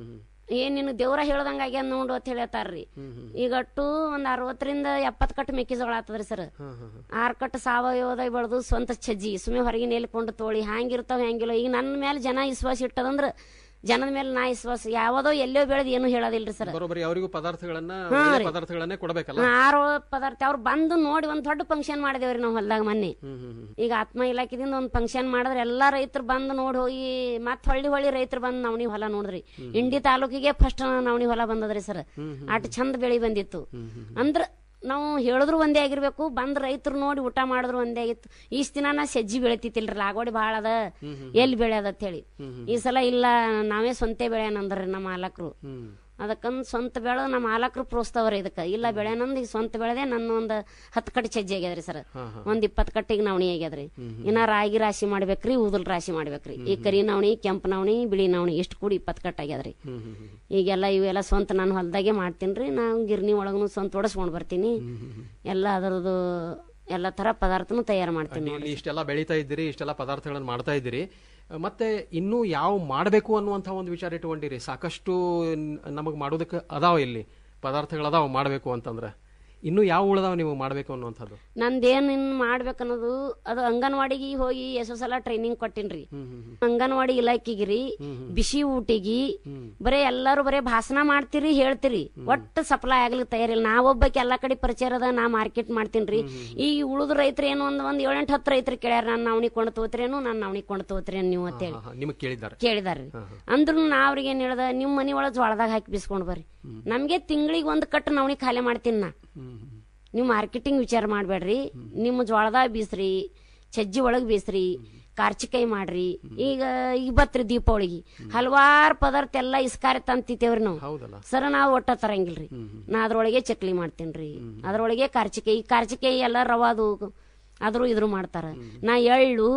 ಏನ್ ನಿನ್ ದೇವ್ರ ಹೇಳ್ದಂಗ ಆಗ್ಯಾದ ನೋಡು ಅಂತ ಹೇಳ್ತಾರ್ರಿ ಈಗ ಅಟ್ಟು ಒಂದ್ ಅರವತ್ತರಿಂದ ಎಪ್ಪತ್ ಕಟ್ ಮೆಕ್ಕೆಜೋಳ ಆತದ್ರಿ ಸರ್ ಆರ್ ಕಟ್ ಸಾವಯವದಾಗ ಬೆಳೆದು ಸ್ವಂತ ಸಜ್ಜಿ ಸುಮ್ಮನೆ ಹೊರಗೆ ನೇಲ್ಕೊಂಡು ತೋಳಿ ಹ್ಯಾಂಗಿರ್ತಾವ ಹೆಂಗಿಲ್ಲ ಈಗ ನನ್ನ ಮೇಲೆ ಜನ ವಿಶ್ವಾಸ ಇಟ್ಟದಂದ್ರ ಜನದ ಮೇಲೆ ನಾ ವಿಶ್ವಾಸ ಯಾವದೋ ಎಲ್ಲೋ ಬೆಳೆದ್ ಏನು ಹೇಳೋದಿಲ್ರಿ ಸರ್ ಬರೋಬ್ಬರಿ ಅವರಿಗೂ ಪದಾರ್ಥಗಳನ್ನ ಹಾ ಒಳ್ಳೆ ರೀ. ಪದಾರ್ಥಗಳನ್ನೇ ಕೊಡಬೇಕಲ್ಲ ಆರು ಪದಾರ್ಥ ಅವ್ರು ಬಂದು ನೋಡಿ ಒಂದ್ ದೊಡ್ಡ ಫಂಕ್ಷನ್ ಮಾಡಿದೇವ್ರಿ ನಾವು ಹೊಲ್ದಾಗ ಮೊನ್ನೆ ಹ್ಮ್ ಹ್ಮ್ ಹ್ಮ್. ಈಗ ಆತ್ಮ ಇಲಾಖೆದಿಂದ ಒಂದ್ ಫಂಕ್ಷನ್ ಮಾಡಿದ್ರೆ ಎಲ್ಲಾ ರೈತರು ಬಂದು ನೋಡಿ ಹೋಗಿ ಮತ್ ಹೊಳ್ಳಿ ಹೊಳ್ಳಿ ರೈತರು ಬಂದು ನವಣಿ ಹೊಲ ನೋಡಿದ್ರಿ ಇಂಡಿ ತಾಲೂಕಿಗೆ ಫಸ್ಟ್ ನವಣಿ ಹೊಲ ಬಂದದ್ರಿ ಸರ್ ಅಟ್ ಚಂದ ಬೆಳಿ ಬಂದಿತ್ತು ಅಂದ್ರ ನಾವು ಹೇಳಿದ್ರು ಒಂದೇ ಆಗಿರ್ಬೇಕು ಬಂದ್ ರೈತರು ನೋಡಿ ಊಟ ಮಾಡಿದ್ರು ಒಂದೇ ಆಗಿತ್ತು ಈಸ್ ದಿನ ನಾ ಸಜ್ಜಿ ಬೆಳಿತಿತ್ತಿಲ್ರಿ ಲಾಗೋಡಿ ಭಾಳ ಅದ ಎಲ್ಲಿ ಬೆಳೆಯದ ಅಂತ ಹೇಳಿ ಈ ಸಲ ಇಲ್ಲ ನಾವೇ ಸ್ವಂತೆ ಬೆಳೆಯನಂದ್ರಿ ನಮ್ಮ ಮಾಲಕರು ಅದಕ್ಕಂದ್ ಸ್ವಂತ ಬೆಳೆ ನಮ್ಮ ಮಾಲಕರು ಪ್ರೋತ್ಸಾವ್ರಿ ಇದಕ್ಕ ಇಲ್ಲ ಬೆಳೆನಂದ್ ಈಗ ಸ್ವಂತ ಬೆಳೆದೆ ನನ್ನ ಒಂದ್ ಹತ್ತು ಕಟ್ಟಿ ಸಜ್ಜಿ ಆಗ್ಯದ್ರಿ ಸರ್ ಒಂದ್ ಇಪ್ಪತ್ ಕಟ್ಟಿಗೆ ನವಣಿ ಆಗ್ಯದ್ರಿ ಇನ್ನ ರಾಗಿ ರಾಶಿ ಮಾಡ್ಬೇಕ್ರಿ ಊದಲ್ ರಾಶಿ ಮಾಡ್ಬೇಕ್ರಿ ಈ ಕರಿ ನವಣಿ ಕೆಂಪು ನವಣಿ ಬಿಳಿ ನವಣಿ ಇಷ್ಟು ಕೂಡಿ ಇಪ್ಪತ್ ಕಟ್ ಆಗ್ಯದ್ರಿ ಈಗೆಲ್ಲ ಇವೆಲ್ಲ ಸ್ವಂತ ನಾನು ಹೊಲ್ದಾಗೆ ಮಾಡ್ತೀನಿ ನಾವು ಗಿರ್ನಿ ಒಳಗನು ಸ್ವಂತ ಒಡಸ್ಕೊಂಡ್ ಬರ್ತೀನಿ ಎಲ್ಲ ಅದರದ್ದು ಎಲ್ಲ ತರ ಪದಾರ್ಥನು ತಯಾರು ಮಾಡ್ತೀನಿ ಇಲ್ಲಿ ಇಷ್ಟೆಲ್ಲ ಬೆಳೀತಾ ಇದ್ದೀರಿ ಇಷ್ಟೆಲ್ಲ ಪದಾರ್ಥಗಳನ್ನು ಮಾಡ್ತಾ ಇದ್ದೀರಿ ಮತ್ತೆ ಇನ್ನೂ ಯಾವ ಮಾಡಬೇಕು ಅನ್ನುವಂಥ ಒಂದು ವಿಚಾರ ಇಟ್ಕೊಂಡಿರಿ ಸಾಕಷ್ಟು ನಮಗೆ ಮಾಡೋದಕ್ಕೆ ಅದಾವ ಇಲ್ಲಿ ಪದಾರ್ಥಗಳು ಅದಾವ ಮಾಡಬೇಕು ಅಂತಂದ್ರೆ ಇನ್ನೂ ಯಾವ ಉಳ್ದಾವ ನೀವು ಮಾಡಬೇಕು ಅನ್ನುವಂಥದ್ದು ನಂದೇನ್ ಇನ್ ಮಾಡ್ಬೇಕನ್ನೋದು ಅದು ಅಂಗನವಾಡಿಗೆ ಹೋಗಿ ಎಷ್ಟೋ ಸಲ ಟ್ರೈನಿಂಗ್ ಕೊಟ್ಟಿನ್ರಿ ಅಂಗನವಾಡಿ ಇಲಾಖೆಗಿರಿ ಬಿಸಿ ಊಟಿಗಿ ಬರೇ ಎಲ್ಲಾರು ಬರೇ ಭಾಷಣ ಮಾಡ್ತೀರಿ ಹೇಳ್ತೀರಿ ಒಟ್ಟು ಸಪ್ಲೈ ಆಗ್ಲಿಕ್ಕೆ ತಯಾರಿಲ್ಲ ನಾವೊಬ್ಬಕ್ಕೆ ಎಲ್ಲಾ ಕಡೆ ಪರಿಚಯ ಅದ ನಾ ಮಾರ್ಕೆಟ್ ಮಾಡ್ತೀನ್ರಿ ಈ ಉಳಿದ ರೈತರು ಏನು ಒಂದ್ ಒಂದ್ ಏಳೆಂಟು ಹತ್ತು ರೈತರು ಕೇಳ್ಯಾರ ನಾನು ನವಣಿ ಕೊಂಡು ತಗೋತ್ರೇನು ನಾನು ನವಣಿ ಕೊಂಡು ತಗೋತ್ರೇನು ನೀವು ಅಂತೇಳಿ ನಿಮಗೆ ಕೇಳಿದ್ದಾರೆ ಕೇಳಿದಾರ್ರಿ ಅಂದ್ರು ನಾ ಅವ್ರಿಗೆ ಏನ್ ಹೇಳ್ದ ನಿಮ್ ಮನಿ ಒಳಗ್ ಜೋಳದಾಗ ಹಾಕಿ ಬಿಸ್ಕೊಂಡ್ ಬರ್ರಿ ನಮ್ಗೆ ತಿಂಗಳಿಗೆ ಒಂದ್ ಕಟ್ಟು ನವಣಿ ಖಾಲಿ ಮಾಡ್ತೀನಿ ನಾ ನೀವು ಮಾರ್ಕೆಟಿಂಗ್ ವಿಚಾರ ಮಾಡ್ಬೇಡ್ರಿ ನಿಮ್ಮ ಜೋಳದಾಗ ಬೀಸ್ರಿ ಸಜ್ಜಿ ಒಳಗ್ ಬೀಸ್ರಿ ಕಾರ್ಚಿಕಾಯಿ ಮಾಡ್ರಿ ಈಗ ಈಗ ಬತ್ರಿ ದೀಪಾವಳಿಗೆ ಹಲವಾರು ಪದಾರ್ಥ ಎಲ್ಲ ಇಸ್ಕಾರಿ ತಂತಿತ್ತೇವ್ರಿ ನಾವು ಸರ ನಾವು ಒಟ್ಟ ತರಂಗಿಲ್ರಿ ನಾ ಅದ್ರೊಳಗೆ ಚಕ್ಲಿ ಮಾಡ್ತೇನ್ರಿ ಅದ್ರೊಳಗೆ ಕಾರ್ಚಿಕಾಯಿ ಕಾರ್ಚಿಕಾಯಿ ಎಲ್ಲ ರವಾದು ಅದ್ರ ಇದ್ರು ಮಾಡ್ತಾರ ನಾ ಎಳ್ಳು